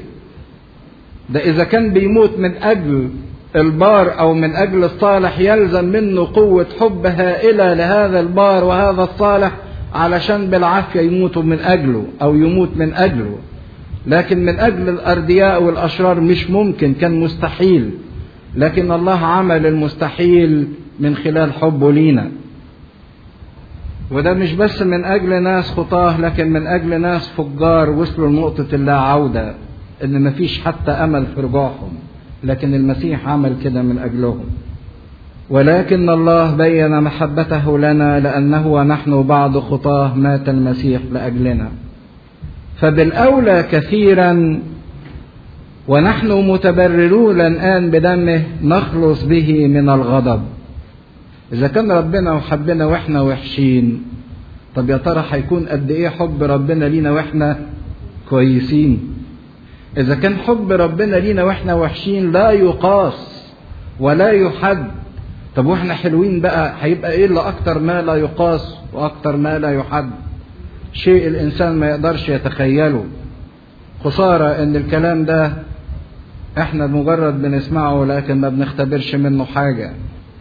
ده اذا كان بيموت من اجل البار او من اجل الصالح يلزم منه قوة حب هائلة لهذا البار وهذا الصالح علشان بالعافية يموتوا من اجله او يموت من اجله لكن من اجل الاردياء والاشرار مش ممكن كان مستحيل لكن الله عمل المستحيل من خلال حبه لينا وده مش بس من أجل ناس خطاه لكن من أجل ناس فجار وصلوا لنقطة اللا عودة إن مفيش حتى أمل في رجوعهم لكن المسيح عمل كده من أجلهم ولكن الله بين محبته لنا لأنه ونحن بعض خطاه مات المسيح لأجلنا فبالأولى كثيرا ونحن متبررون الآن بدمه نخلص به من الغضب إذا كان ربنا وحبنا وإحنا وحشين طب يا ترى هيكون قد إيه حب ربنا لينا وإحنا كويسين إذا كان حب ربنا لينا وإحنا وحشين لا يقاس ولا يحد طب وإحنا حلوين بقى هيبقى إيه اللي أكتر ما لا يقاس وأكتر ما لا يحد شيء الإنسان ما يقدرش يتخيله خسارة إن الكلام ده احنا مجرد بنسمعه لكن ما بنختبرش منه حاجة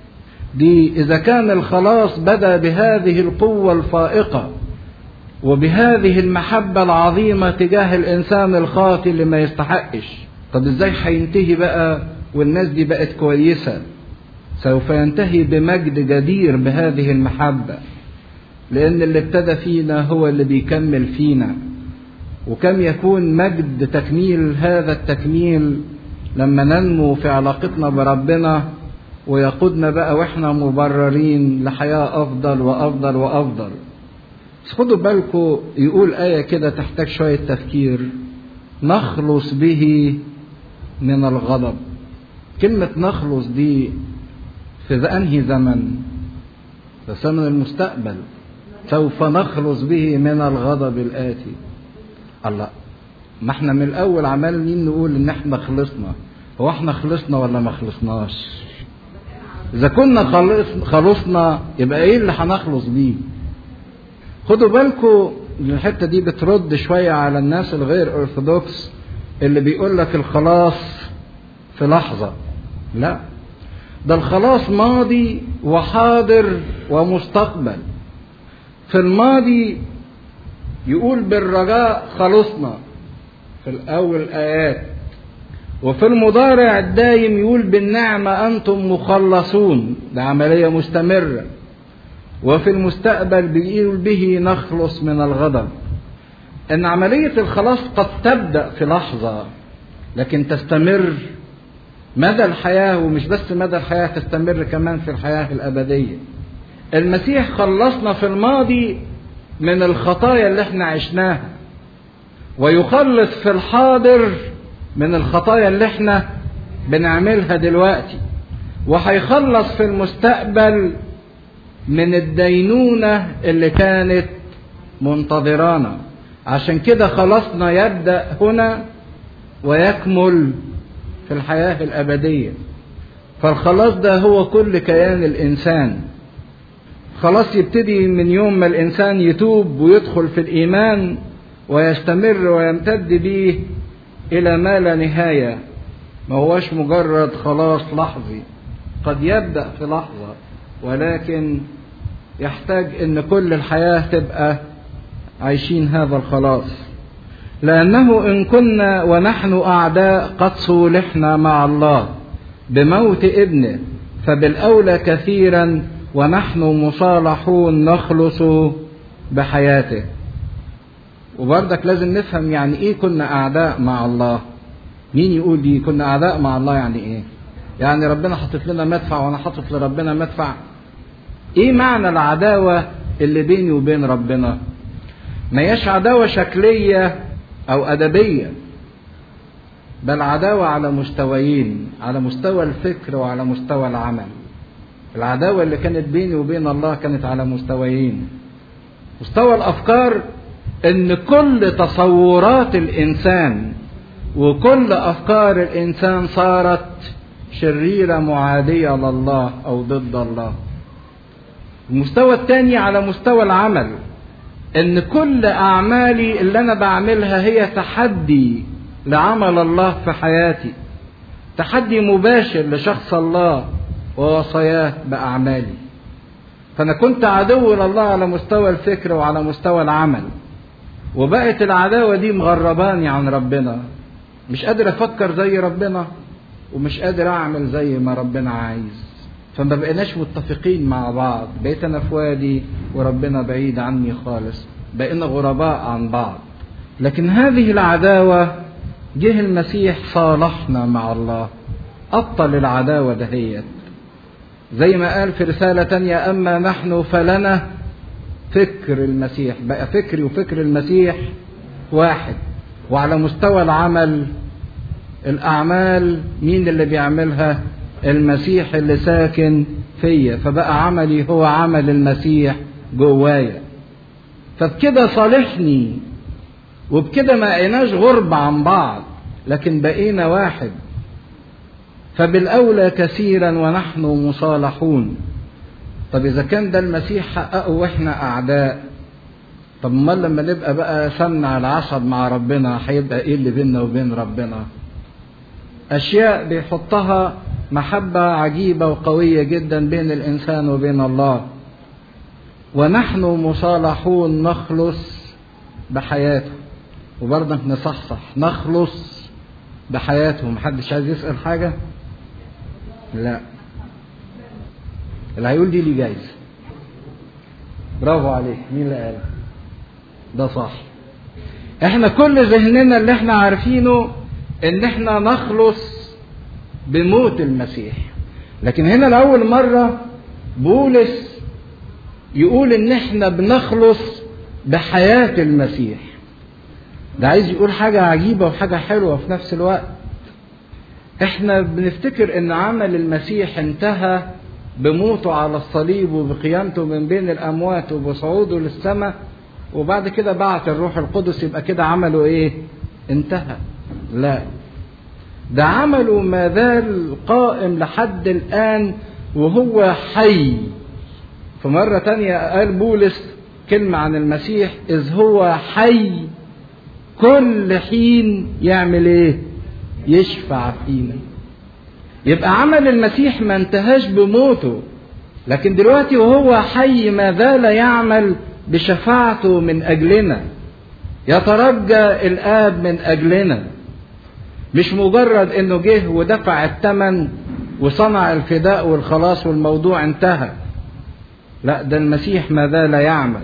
دي اذا كان الخلاص بدا بهذه القوة الفائقة وبهذه المحبة العظيمة تجاه الانسان الخاطئ اللي ما يستحقش طب ازاي هينتهي بقى والناس دي بقت كويسة سوف ينتهي بمجد جدير بهذه المحبة لان اللي ابتدى فينا هو اللي بيكمل فينا وكم يكون مجد تكميل هذا التكميل لما ننمو في علاقتنا بربنا ويقودنا بقى واحنا مبررين لحياة أفضل وأفضل وأفضل بس خدوا بالكم يقول آية كده تحتاج شوية تفكير نخلص به من الغضب كلمة نخلص دي في أنهي زمن في زمن المستقبل سوف نخلص به من الغضب الآتي الله ما احنا من الاول عمالين نقول ان احنا خلصنا هو احنا خلصنا ولا ما خلصناش اذا كنا خلص خلصنا يبقى ايه اللي هنخلص بيه خدوا بالكم الحته دي بترد شويه على الناس الغير ارثوذكس اللي بيقول لك الخلاص في لحظه لا ده الخلاص ماضي وحاضر ومستقبل في الماضي يقول بالرجاء خلصنا في الأول آيات وفي المضارع الدايم يقول بالنعمة أنتم مخلصون ده عملية مستمرة وفي المستقبل بيقول به نخلص من الغضب إن عملية الخلاص قد تبدأ في لحظة لكن تستمر مدى الحياة ومش بس مدى الحياة تستمر كمان في الحياة الأبدية المسيح خلصنا في الماضي من الخطايا اللي احنا عشناها ويخلص في الحاضر من الخطايا اللي احنا بنعملها دلوقتي وهيخلص في المستقبل من الدينونة اللي كانت منتظرانا عشان كده خلصنا يبدأ هنا ويكمل في الحياة الأبدية فالخلاص ده هو كل كيان الإنسان خلاص يبتدي من يوم ما الإنسان يتوب ويدخل في الإيمان ويستمر ويمتد به إلى ما لا نهاية ما هوش مجرد خلاص لحظي قد يبدأ في لحظة ولكن يحتاج ان كل الحياة تبقى عايشين هذا الخلاص لأنه إن كنا ونحن أعداء قد صولحنا مع الله بموت ابنه فبالأولى كثيرا ونحن مصالحون نخلص بحياته وبرضك لازم نفهم يعني ايه كنا اعداء مع الله مين يقول دي كنا اعداء مع الله يعني ايه يعني ربنا حاطط لنا مدفع وانا حاطط لربنا مدفع ايه معنى العداوة اللي بيني وبين ربنا ما هياش عداوة شكلية او ادبية بل عداوة على مستويين على مستوى الفكر وعلى مستوى العمل العداوة اللي كانت بيني وبين الله كانت على مستويين مستوى الافكار ان كل تصورات الانسان وكل افكار الانسان صارت شريره معاديه لله او ضد الله المستوى الثاني على مستوى العمل ان كل اعمالي اللي انا بعملها هي تحدي لعمل الله في حياتي تحدي مباشر لشخص الله ووصاياه باعمالي فانا كنت عدو لله على مستوى الفكر وعلى مستوى العمل وبقت العداوه دي مغرباني عن ربنا مش قادر افكر زي ربنا ومش قادر اعمل زي ما ربنا عايز فما بقيناش متفقين مع بعض بقيت انا في وادي وربنا بعيد عني خالص بقينا غرباء عن بعض لكن هذه العداوه جه المسيح صالحنا مع الله ابطل العداوه دهيت زي ما قال في رساله تانية اما نحن فلنا فكر المسيح بقى فكري وفكر المسيح واحد وعلى مستوى العمل الاعمال مين اللي بيعملها المسيح اللي ساكن فيا فبقى عملي هو عمل المسيح جوايا فبكده صالحني وبكده ما بقيناش غربة عن بعض لكن بقينا واحد فبالأولى كثيرا ونحن مصالحون طب إذا كان ده المسيح حققه وإحنا أعداء طب امال لما نبقى بقى سمنة على العصب مع ربنا هيبقى ايه اللي بيننا وبين ربنا اشياء بيحطها محبة عجيبة وقوية جدا بين الانسان وبين الله ونحن مصالحون نخلص بحياته وبرضك نصحصح نخلص بحياته محدش عايز يسأل حاجة لا اللي هيقول دي لي جايزة برافو عليك مين اللي قال ده صح احنا كل ذهننا اللي احنا عارفينه ان احنا نخلص بموت المسيح لكن هنا لأول مرة بولس يقول ان احنا بنخلص بحياة المسيح ده عايز يقول حاجة عجيبة وحاجة حلوة في نفس الوقت احنا بنفتكر ان عمل المسيح انتهى بموته على الصليب وبقيامته من بين الاموات وبصعوده للسماء وبعد كده بعت الروح القدس يبقى كده عمله ايه انتهى لا ده عمله ما زال قائم لحد الآن وهو حي فمرة تانية قال بولس كلمة عن المسيح إذ هو حي كل حين يعمل إيه؟ يشفع فينا يبقى عمل المسيح ما انتهاش بموته لكن دلوقتي وهو حي ما زال يعمل بشفاعته من أجلنا يترجى الآب من أجلنا مش مجرد انه جه ودفع الثمن وصنع الفداء والخلاص والموضوع انتهى لا ده المسيح ما زال يعمل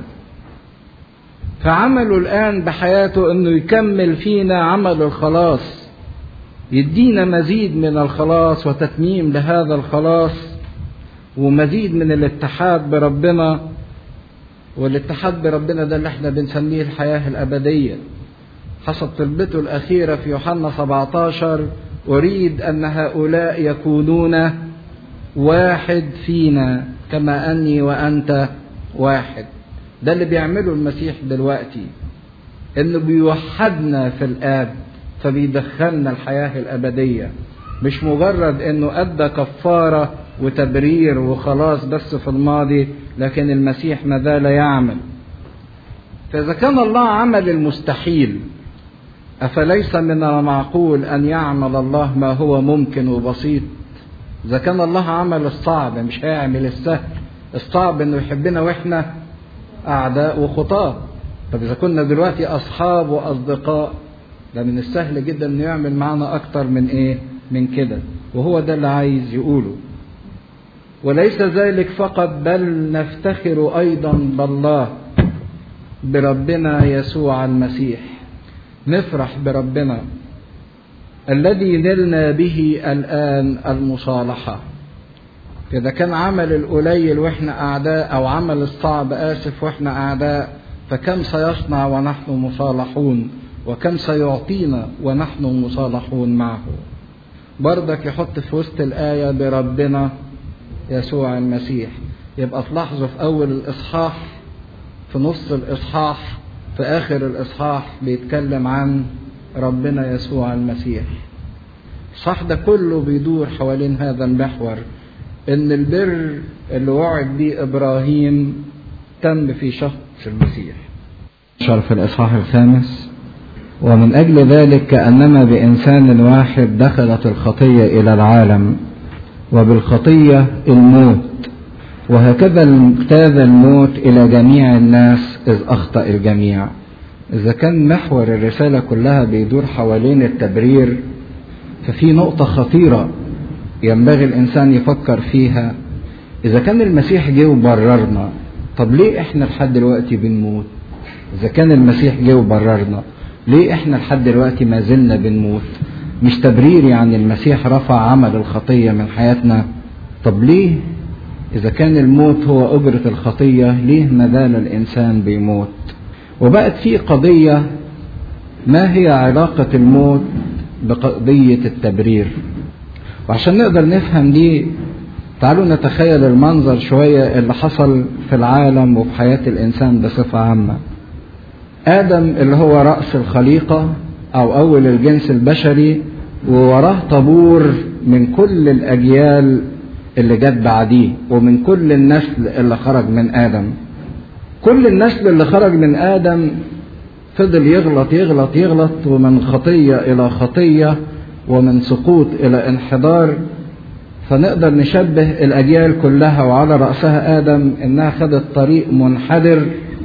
فعمله الان بحياته انه يكمل فينا عمل الخلاص يدينا مزيد من الخلاص وتتميم لهذا الخلاص ومزيد من الاتحاد بربنا والاتحاد بربنا ده اللي احنا بنسميه الحياة الأبدية حسب طلبته الأخيرة في يوحنا 17 أريد أن هؤلاء يكونون واحد فينا كما أني وأنت واحد ده اللي بيعمله المسيح دلوقتي إنه بيوحدنا في الآب فبيدخلنا الحياة الأبدية مش مجرد إنه أدى كفارة وتبرير وخلاص بس في الماضي لكن المسيح ما زال يعمل فإذا كان الله عمل المستحيل أفليس من المعقول أن يعمل الله ما هو ممكن وبسيط إذا كان الله عمل الصعب مش هيعمل السهل الصعب إنه يحبنا وإحنا أعداء وخطاة طب إذا كنا دلوقتي أصحاب وأصدقاء ده من السهل جدا إنه يعمل معنا أكتر من إيه؟ من كده وهو ده اللي عايز يقوله وليس ذلك فقط بل نفتخر أيضا بالله بربنا يسوع المسيح نفرح بربنا الذي نلنا به الآن المصالحة إذا كان عمل القليل وإحنا أعداء أو عمل الصعب آسف وإحنا أعداء فكم سيصنع ونحن مصالحون وكم سيعطينا ونحن مصالحون معه برضك يحط في وسط الآية بربنا يسوع المسيح يبقى تلاحظوا في أول الإصحاح في نص الإصحاح في آخر الإصحاح بيتكلم عن ربنا يسوع المسيح الصح ده كله بيدور حوالين هذا المحور ان البر اللي وعد بيه ابراهيم تم في شخص المسيح شرف الاصحاح الخامس ومن اجل ذلك كانما بانسان واحد دخلت الخطيه الى العالم وبالخطيه الموت وهكذا اجتاز الموت الى جميع الناس اذ اخطا الجميع اذا كان محور الرساله كلها بيدور حوالين التبرير ففي نقطه خطيره ينبغي الانسان يفكر فيها اذا كان المسيح جه وبررنا طب ليه احنا لحد دلوقتي بنموت اذا كان المسيح جه وبررنا ليه احنا لحد دلوقتي ما زلنا بنموت مش تبرير يعني المسيح رفع عمل الخطيه من حياتنا طب ليه اذا كان الموت هو اجره الخطيه ليه ما زال الانسان بيموت وبقت في قضيه ما هي علاقه الموت بقضيه التبرير وعشان نقدر نفهم دي تعالوا نتخيل المنظر شوية اللي حصل في العالم وفي حياة الإنسان بصفة عامة آدم اللي هو رأس الخليقة أو أول الجنس البشري ووراه طابور من كل الأجيال اللي جت بعديه ومن كل النسل اللي خرج من آدم كل النسل اللي خرج من آدم فضل يغلط يغلط يغلط ومن خطية إلى خطية ومن سقوط الى انحدار فنقدر نشبه الاجيال كلها وعلى راسها ادم انها خدت طريق منحدر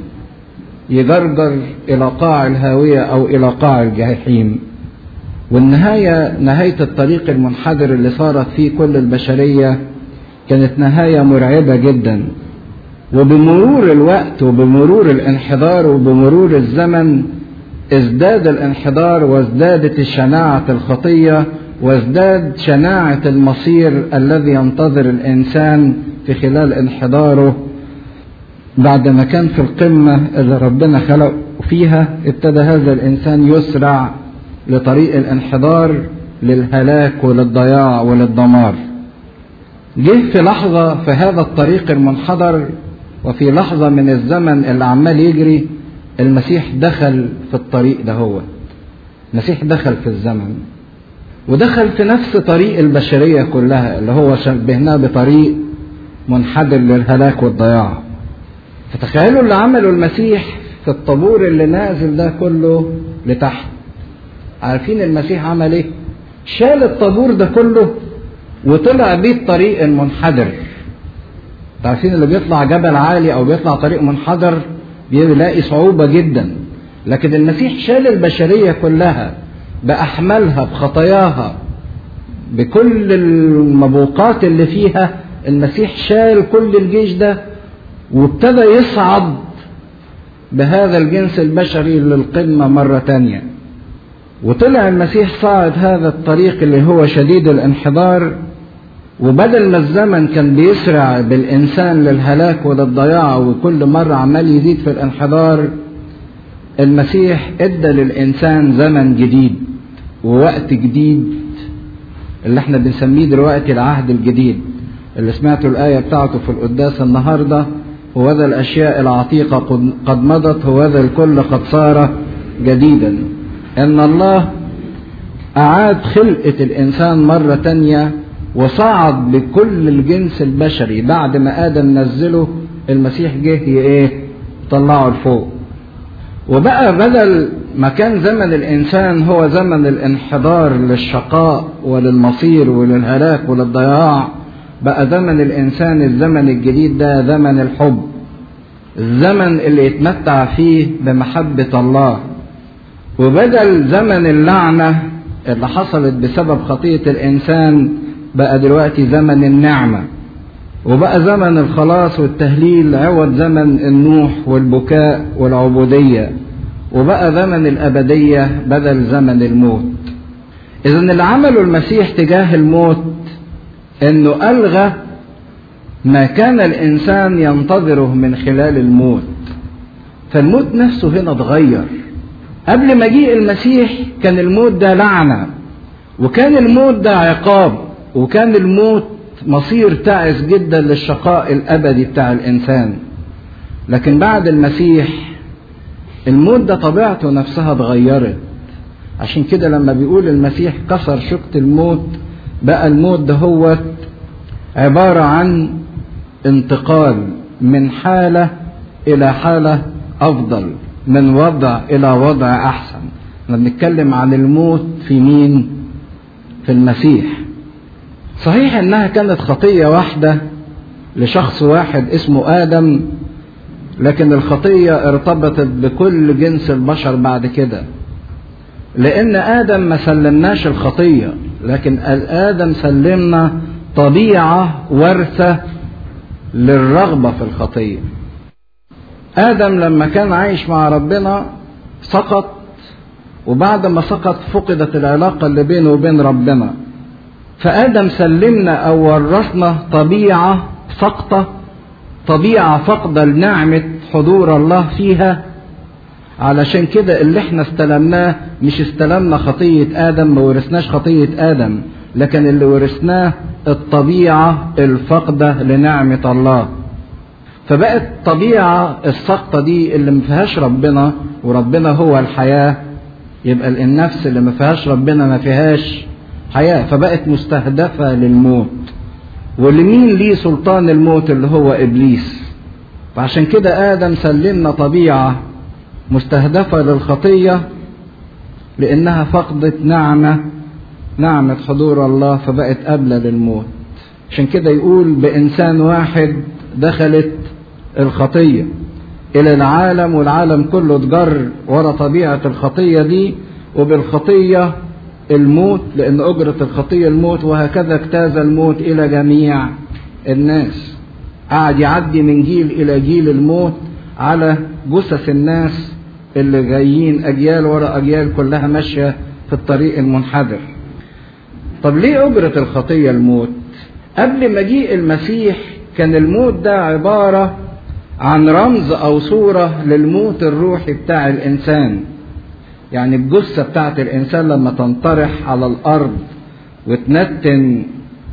يجرجر الى قاع الهاويه او الى قاع الجحيم والنهايه نهايه الطريق المنحدر اللي صارت فيه كل البشريه كانت نهايه مرعبه جدا وبمرور الوقت وبمرور الانحدار وبمرور الزمن ازداد الانحدار وازدادت شناعة الخطية وازداد شناعة المصير الذي ينتظر الإنسان في خلال انحداره بعد ما كان في القمة اللي ربنا خلق فيها ابتدى هذا الإنسان يسرع لطريق الانحدار للهلاك وللضياع وللدمار جه في لحظة في هذا الطريق المنحدر وفي لحظة من الزمن اللي عمال يجري المسيح دخل في الطريق ده هو المسيح دخل في الزمن ودخل في نفس طريق البشرية كلها اللي هو شبهناه بطريق منحدر للهلاك والضياع فتخيلوا اللي عمله المسيح في الطابور اللي نازل ده كله لتحت عارفين المسيح عمل ايه شال الطابور ده كله وطلع بيه الطريق المنحدر عارفين اللي بيطلع جبل عالي او بيطلع طريق منحدر بيلاقي صعوبة جدا لكن المسيح شال البشرية كلها بأحمالها بخطاياها بكل المبوقات اللي فيها المسيح شال كل الجيش ده وابتدى يصعد بهذا الجنس البشري للقمة مرة تانية وطلع المسيح صاعد هذا الطريق اللي هو شديد الانحدار وبدل ما الزمن كان بيسرع بالإنسان للهلاك وللضياع وكل مرة عمال يزيد في الانحدار المسيح ادى للإنسان زمن جديد ووقت جديد اللي احنا بنسميه دلوقتي العهد الجديد اللي سمعتوا الآية بتاعته في القداس النهاردة وهذا الأشياء العتيقة قد مضت وهذا الكل قد صار جديدا إن الله أعاد خلقة الإنسان مرة تانية وصعد بكل الجنس البشري بعد ما آدم نزله المسيح جه إيه طلعه لفوق وبقى بدل ما كان زمن الإنسان هو زمن الانحدار للشقاء وللمصير وللهلاك وللضياع بقى زمن الإنسان الزمن الجديد ده زمن الحب الزمن اللي يتمتع فيه بمحبة الله وبدل زمن اللعنة اللي حصلت بسبب خطية الإنسان بقى دلوقتي زمن النعمة وبقى زمن الخلاص والتهليل عوض زمن النوح والبكاء والعبودية وبقى زمن الأبدية بدل زمن الموت إذا اللي عمله المسيح تجاه الموت إنه ألغى ما كان الإنسان ينتظره من خلال الموت فالموت نفسه هنا اتغير قبل مجيء المسيح كان الموت ده لعنة وكان الموت ده عقاب وكان الموت مصير تعس جدا للشقاء الابدي بتاع الانسان لكن بعد المسيح الموت ده طبيعته نفسها اتغيرت عشان كده لما بيقول المسيح كسر شوكة الموت بقى الموت ده هو عبارة عن انتقال من حالة إلى حالة أفضل من وضع إلى وضع أحسن احنا بنتكلم عن الموت في مين في المسيح صحيح انها كانت خطية واحدة لشخص واحد اسمه آدم لكن الخطية ارتبطت بكل جنس البشر بعد كده لأن آدم ما سلمناش الخطية لكن آدم سلمنا طبيعة ورثة للرغبة في الخطية آدم لما كان عايش مع ربنا سقط وبعد ما سقط فقدت العلاقة اللي بينه وبين ربنا فآدم سلمنا أو ورثنا طبيعة سقطة طبيعة فقدة لنعمة حضور الله فيها علشان كده اللي احنا استلمناه مش استلمنا خطية آدم ما ورثناش خطية آدم لكن اللي ورثناه الطبيعة الفقدة لنعمة الله فبقت الطبيعة السقطة دي اللي ما فيهاش ربنا وربنا هو الحياة يبقى النفس اللي ما فيهاش ربنا ما فيهاش حياة فبقت مستهدفة للموت ولمين ليه سلطان الموت اللي هو إبليس فعشان كده آدم سلمنا طبيعة مستهدفة للخطية لأنها فقدت نعمة نعمة حضور الله فبقت قابلة للموت عشان كده يقول بإنسان واحد دخلت الخطية إلى العالم والعالم كله اتجر ورا طبيعة الخطية دي وبالخطية الموت لأن أجرة الخطية الموت وهكذا اجتاز الموت إلى جميع الناس قعد يعدي من جيل إلى جيل الموت على جثث الناس اللي جايين أجيال ورا أجيال كلها ماشية في الطريق المنحدر طب ليه أجرة الخطية الموت قبل مجيء المسيح كان الموت ده عبارة عن رمز أو صورة للموت الروحي بتاع الإنسان يعني الجثة بتاعت الإنسان لما تنطرح على الأرض وتنتن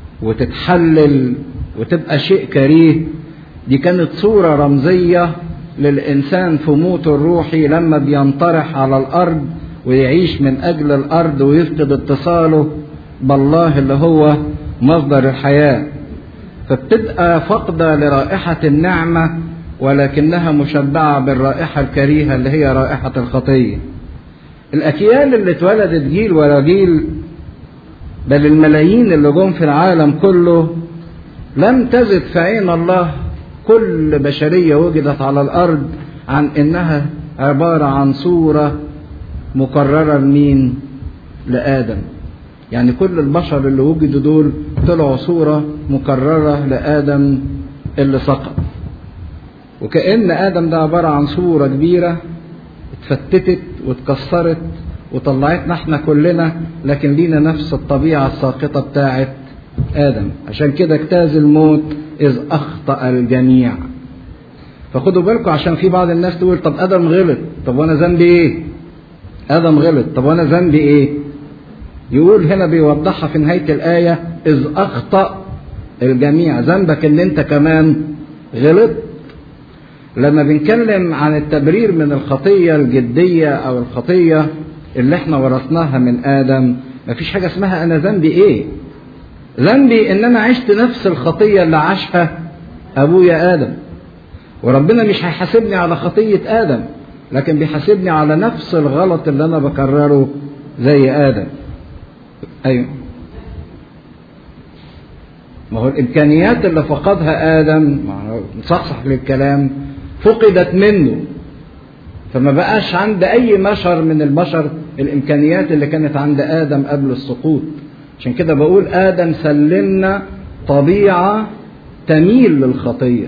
وتتحلل وتبقى شيء كريه دي كانت صورة رمزية للإنسان في موته الروحي لما بينطرح على الأرض ويعيش من أجل الأرض ويفقد اتصاله بالله اللي هو مصدر الحياة فبتبقى فقدة لرائحة النعمة ولكنها مشبعة بالرائحة الكريهة اللي هي رائحة الخطية الأكيان اللي اتولدت جيل ورا جيل بل الملايين اللي جم في العالم كله لم تزد في عين الله كل بشرية وجدت على الأرض عن إنها عبارة عن صورة مكررة لمين؟ لآدم يعني كل البشر اللي وجدوا دول طلعوا صورة مكررة لآدم اللي سقط وكأن آدم ده عبارة عن صورة كبيرة اتفتتت واتكسرت وطلعتنا احنا كلنا لكن لينا نفس الطبيعة الساقطة بتاعت آدم عشان كده اجتاز الموت إذ أخطأ الجميع فخدوا بالكم عشان في بعض الناس تقول طب آدم غلط طب وأنا ذنبي إيه؟ آدم غلط طب وأنا ذنبي إيه؟ يقول هنا بيوضحها في نهاية الآية إذ أخطأ الجميع ذنبك إن أنت كمان غلط لما بنتكلم عن التبرير من الخطية الجدية أو الخطية اللي احنا ورثناها من آدم مفيش حاجة اسمها أنا ذنبي إيه ذنبي إن أنا عشت نفس الخطية اللي عاشها أبويا آدم وربنا مش هيحاسبني على خطية آدم لكن بيحاسبني على نفس الغلط اللي أنا بكرره زي آدم أيوه ما هو الإمكانيات اللي فقدها آدم نصحصح للكلام فقدت منه فما بقاش عند أي بشر من البشر الإمكانيات اللي كانت عند آدم قبل السقوط عشان كده بقول آدم سلمنا طبيعة تميل للخطية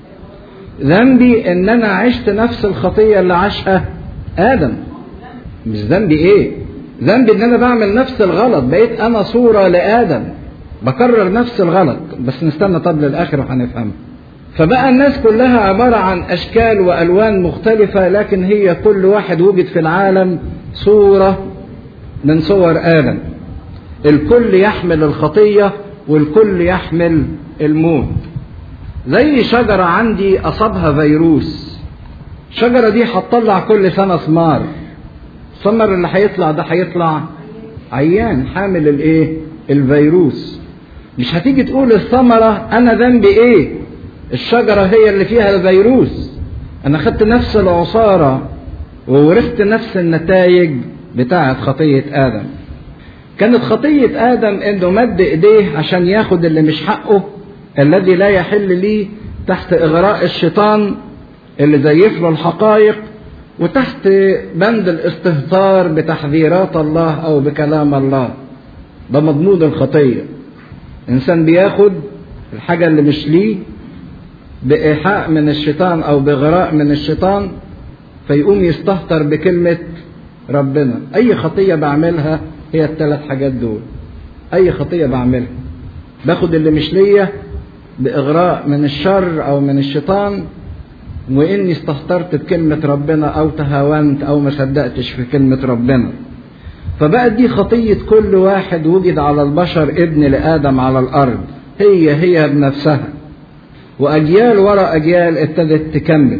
ذنبي إن أنا عشت نفس الخطية اللي عاشها آدم مش ذنبي إيه ذنبي إن أنا بعمل نفس الغلط بقيت أنا صورة لآدم بكرر نفس الغلط بس نستنى طب للآخر وهنفهمها فبقى الناس كلها عبارة عن أشكال وألوان مختلفة لكن هي كل واحد وجد في العالم صورة من صور آدم الكل يحمل الخطية والكل يحمل الموت زي شجرة عندي أصابها فيروس الشجرة دي هتطلع كل سنة ثمار الثمر اللي هيطلع ده هيطلع عيان حامل الايه الفيروس مش هتيجي تقول الثمرة أنا ذنبي إيه الشجرة هي اللي فيها الفيروس أنا خدت نفس العصارة وورثت نفس النتائج بتاعة خطية آدم كانت خطية آدم إنه مد إيديه عشان ياخد اللي مش حقه الذي لا يحل ليه تحت إغراء الشيطان اللي زيف له الحقائق وتحت بند الاستهتار بتحذيرات الله أو بكلام الله ده مضمون الخطية إنسان بياخد الحاجة اللي مش ليه بإيحاء من الشيطان أو بغراء من الشيطان فيقوم يستهتر بكلمة ربنا أي خطية بعملها هي الثلاث حاجات دول أي خطية بعملها باخد اللي مش ليا بإغراء من الشر أو من الشيطان وإني استهترت بكلمة ربنا أو تهاونت أو ما صدقتش في كلمة ربنا فبقت دي خطية كل واحد وجد على البشر ابن لآدم على الأرض هي هي بنفسها وأجيال ورا أجيال ابتدت تكمل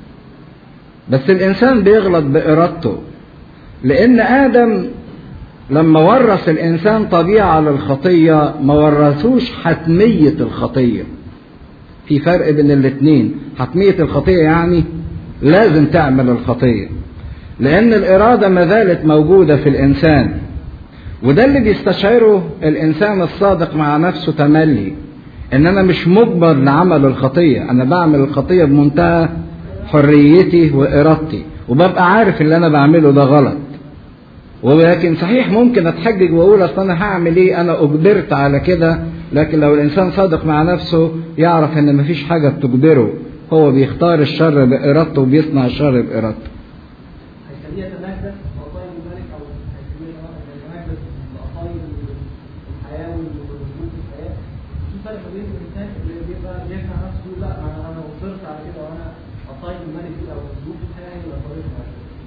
بس الإنسان بيغلط بإرادته لأن آدم لما ورث الإنسان طبيعة للخطية ما ورثوش حتمية الخطية في فرق بين الاتنين حتمية الخطية يعني لازم تعمل الخطية لأن الإرادة ما زالت موجودة في الإنسان وده اللي بيستشعره الإنسان الصادق مع نفسه تملي إن أنا مش مجبر لعمل الخطية أنا بعمل الخطية بمنتهى حريتي وإرادتي وببقى عارف اللي أنا بعمله ده غلط ولكن صحيح ممكن اتحجج واقول اصل انا هعمل ايه انا اجبرت على كده لكن لو الانسان صادق مع نفسه يعرف ان مفيش حاجه بتجبره هو بيختار الشر بارادته وبيصنع الشر بارادته هيخليها تناقض وقائم الملك او هيخليها تناقض وقائم الحياه والوجود في الحياه في فرق بين الانسان اللي بيبقى بيمنع نفسه لا انا انا اجبرت على كده وانا قائم الملك دي او الظروف في الحياه هي اللي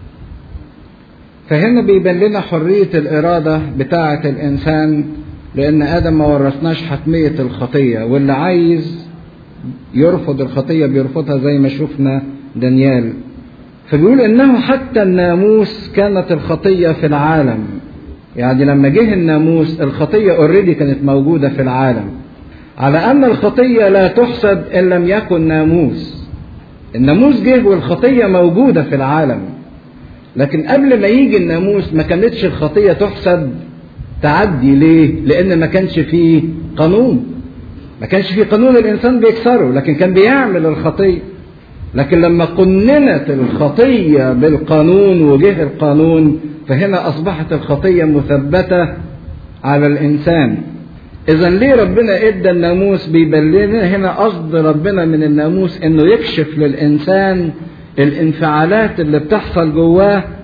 فهنا بيبان لنا حرية الإرادة بتاعة الإنسان لأن آدم ما ورثناش حتمية الخطية واللي عايز يرفض الخطية بيرفضها زي ما شفنا دانيال فبيقول إنه حتى الناموس كانت الخطية في العالم يعني لما جه الناموس الخطية اوريدي كانت موجودة في العالم على أن الخطية لا تحسب إن لم يكن ناموس الناموس جه والخطية موجودة في العالم لكن قبل ما يجي الناموس ما كانتش الخطية تحسب تعدي ليه؟ لأن ما كانش فيه قانون. ما كانش فيه قانون الإنسان بيكسره، لكن كان بيعمل الخطية. لكن لما قننت الخطية بالقانون وجه القانون فهنا أصبحت الخطية مثبتة على الإنسان. إذا ليه ربنا إدى الناموس بيبين لنا هنا قصد ربنا من الناموس إنه يكشف للإنسان الانفعالات اللي بتحصل جواه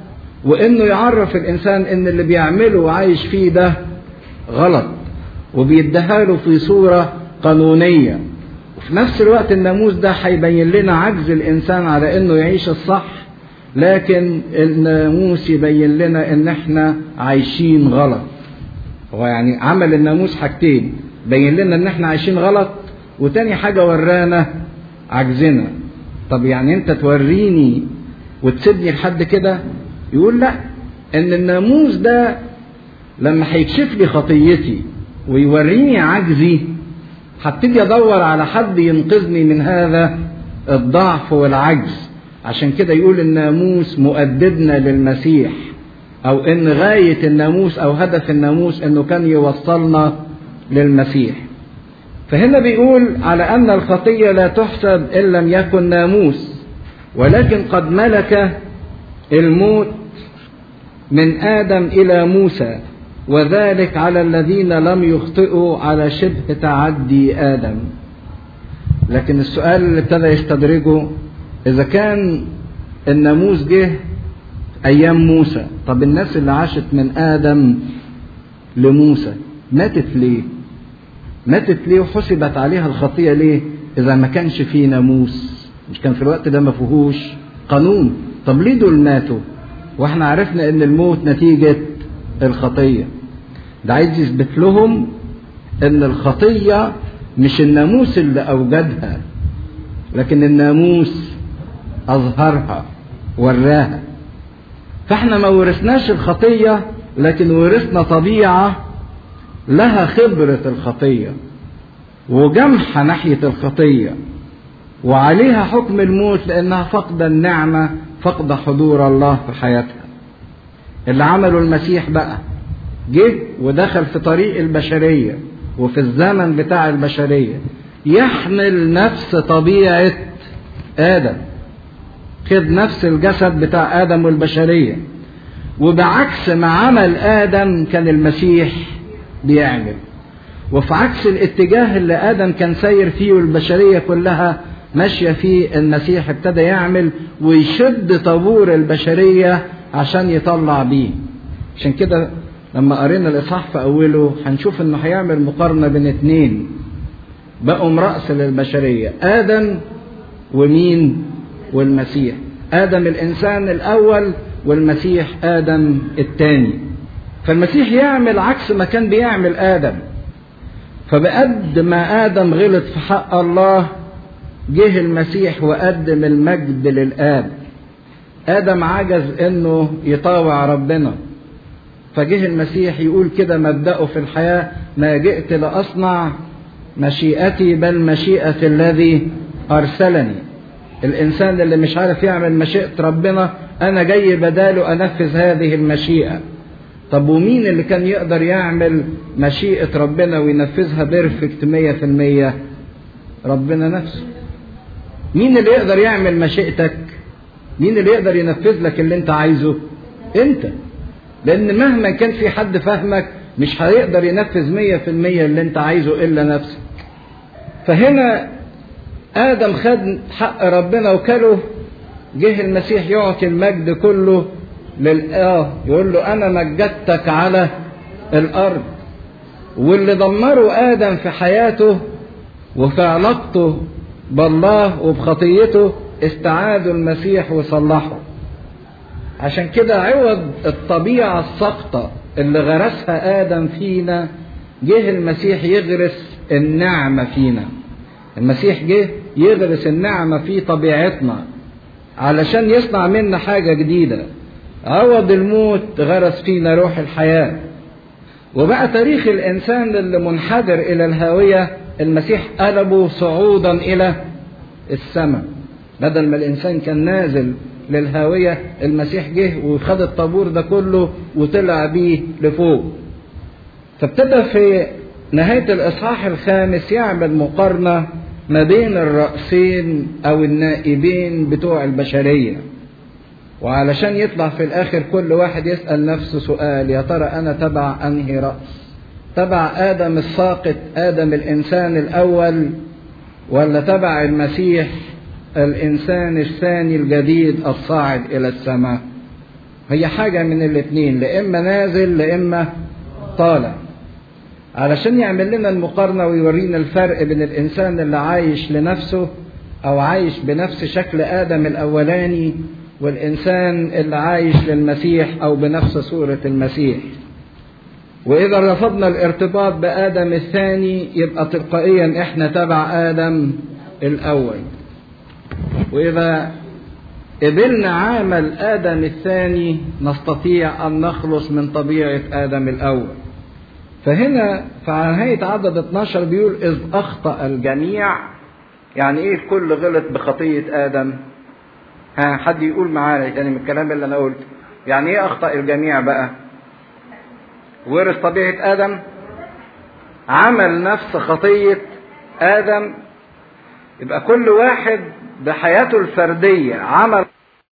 وانه يعرف الانسان ان اللي بيعمله وعايش فيه ده غلط وبيديها له في صورة قانونية وفي نفس الوقت الناموس ده هيبين لنا عجز الانسان على انه يعيش الصح لكن الناموس يبين لنا ان احنا عايشين غلط هو يعني عمل الناموس حاجتين بين لنا ان احنا عايشين غلط وتاني حاجة ورانا عجزنا طب يعني انت توريني وتسيبني لحد كده يقول لا ان الناموس ده لما هيكشف لي خطيتي ويوريني عجزي هبتدي ادور على حد ينقذني من هذا الضعف والعجز عشان كده يقول الناموس مؤدبنا للمسيح او ان غاية الناموس او هدف الناموس انه كان يوصلنا للمسيح فهنا بيقول على ان الخطية لا تحسب ان لم يكن ناموس ولكن قد ملك الموت من ادم الى موسى وذلك على الذين لم يخطئوا على شبه تعدي ادم لكن السؤال اللي ابتدى يستدرجه اذا كان الناموس جه ايام موسى طب الناس اللي عاشت من ادم لموسى ماتت ليه ماتت ليه وحسبت عليها الخطيه ليه اذا ما كانش فيه ناموس مش كان في الوقت ده ما فيهوش قانون طب ليه دول ماتوا واحنا عرفنا ان الموت نتيجه الخطيه ده عايز يثبت لهم ان الخطيه مش الناموس اللي اوجدها لكن الناموس اظهرها وراها فاحنا ما ورثناش الخطيه لكن ورثنا طبيعه لها خبره الخطيه وجمحه ناحيه الخطيه وعليها حكم الموت لانها فقد النعمه فقد حضور الله في حياتها اللي عمله المسيح بقى جه ودخل في طريق البشريه وفي الزمن بتاع البشريه يحمل نفس طبيعه ادم خد نفس الجسد بتاع ادم والبشريه وبعكس ما عمل ادم كان المسيح بيعمل وفي عكس الاتجاه اللي ادم كان ساير فيه والبشريه كلها ماشيه فيه المسيح ابتدى يعمل ويشد طابور البشريه عشان يطلع بيه عشان كده لما قرينا الاصحاح في اوله هنشوف انه هيعمل مقارنه بين اتنين بقوا رأس للبشريه ادم ومين والمسيح ادم الانسان الاول والمسيح ادم الثاني فالمسيح يعمل عكس ما كان بيعمل ادم فبقد ما ادم غلط في حق الله جه المسيح وقدم المجد للاب ادم عجز انه يطاوع ربنا فجه المسيح يقول كده مبدأه في الحياة ما جئت لأصنع مشيئتي بل مشيئة الذي أرسلني الإنسان اللي مش عارف يعمل مشيئة ربنا أنا جاي بداله أنفذ هذه المشيئة طب ومين اللي كان يقدر يعمل مشيئة ربنا وينفذها بيرفكت مية في المية ربنا نفسه مين اللي يقدر يعمل مشيئتك مين اللي يقدر ينفذ لك اللي انت عايزه انت لان مهما كان في حد فاهمك مش هيقدر ينفذ مية في المية اللي انت عايزه الا نفسك فهنا ادم خد حق ربنا وكله جه المسيح يعطي المجد كله للآه يقول له أنا مجدتك على الأرض واللي دمره آدم في حياته وفي علاقته بالله وبخطيته استعادوا المسيح وصلحوا عشان كده عوض الطبيعة الساقطة اللي غرسها آدم فينا جه المسيح يغرس النعمة فينا المسيح جه يغرس النعمة في طبيعتنا علشان يصنع منا حاجة جديدة عوض الموت غرس فينا روح الحياة وبقى تاريخ الإنسان اللي منحدر إلى الهاوية المسيح قلبه صعودا إلى السماء بدل ما الإنسان كان نازل للهاوية المسيح جه وخد الطابور ده كله وطلع بيه لفوق فابتدى في نهاية الإصحاح الخامس يعمل مقارنة ما بين الرأسين أو النائبين بتوع البشرية وعلشان يطلع في الآخر كل واحد يسأل نفسه سؤال يا ترى أنا تبع أنهي رأس تبع آدم الساقط آدم الإنسان الأول ولا تبع المسيح الإنسان الثاني الجديد الصاعد إلى السماء هي حاجة من الاتنين لا إما نازل لا إما طالع علشان يعمل لنا المقارنة ويورينا الفرق بين الإنسان اللي عايش لنفسه أو عايش بنفس شكل آدم الأولاني والإنسان اللي عايش للمسيح أو بنفس صورة المسيح وإذا رفضنا الارتباط بآدم الثاني يبقى تلقائيا إحنا تبع آدم الأول وإذا قبلنا عمل آدم الثاني نستطيع أن نخلص من طبيعة آدم الأول فهنا في نهاية عدد 12 بيقول إذ أخطأ الجميع يعني إيه الكل غلط بخطية آدم ها حد يقول معانا يعني من الكلام اللي أنا قلته يعني إيه أخطأ الجميع بقى ورث طبيعة آدم عمل نفس خطية آدم يبقى كل واحد بحياته الفردية عمل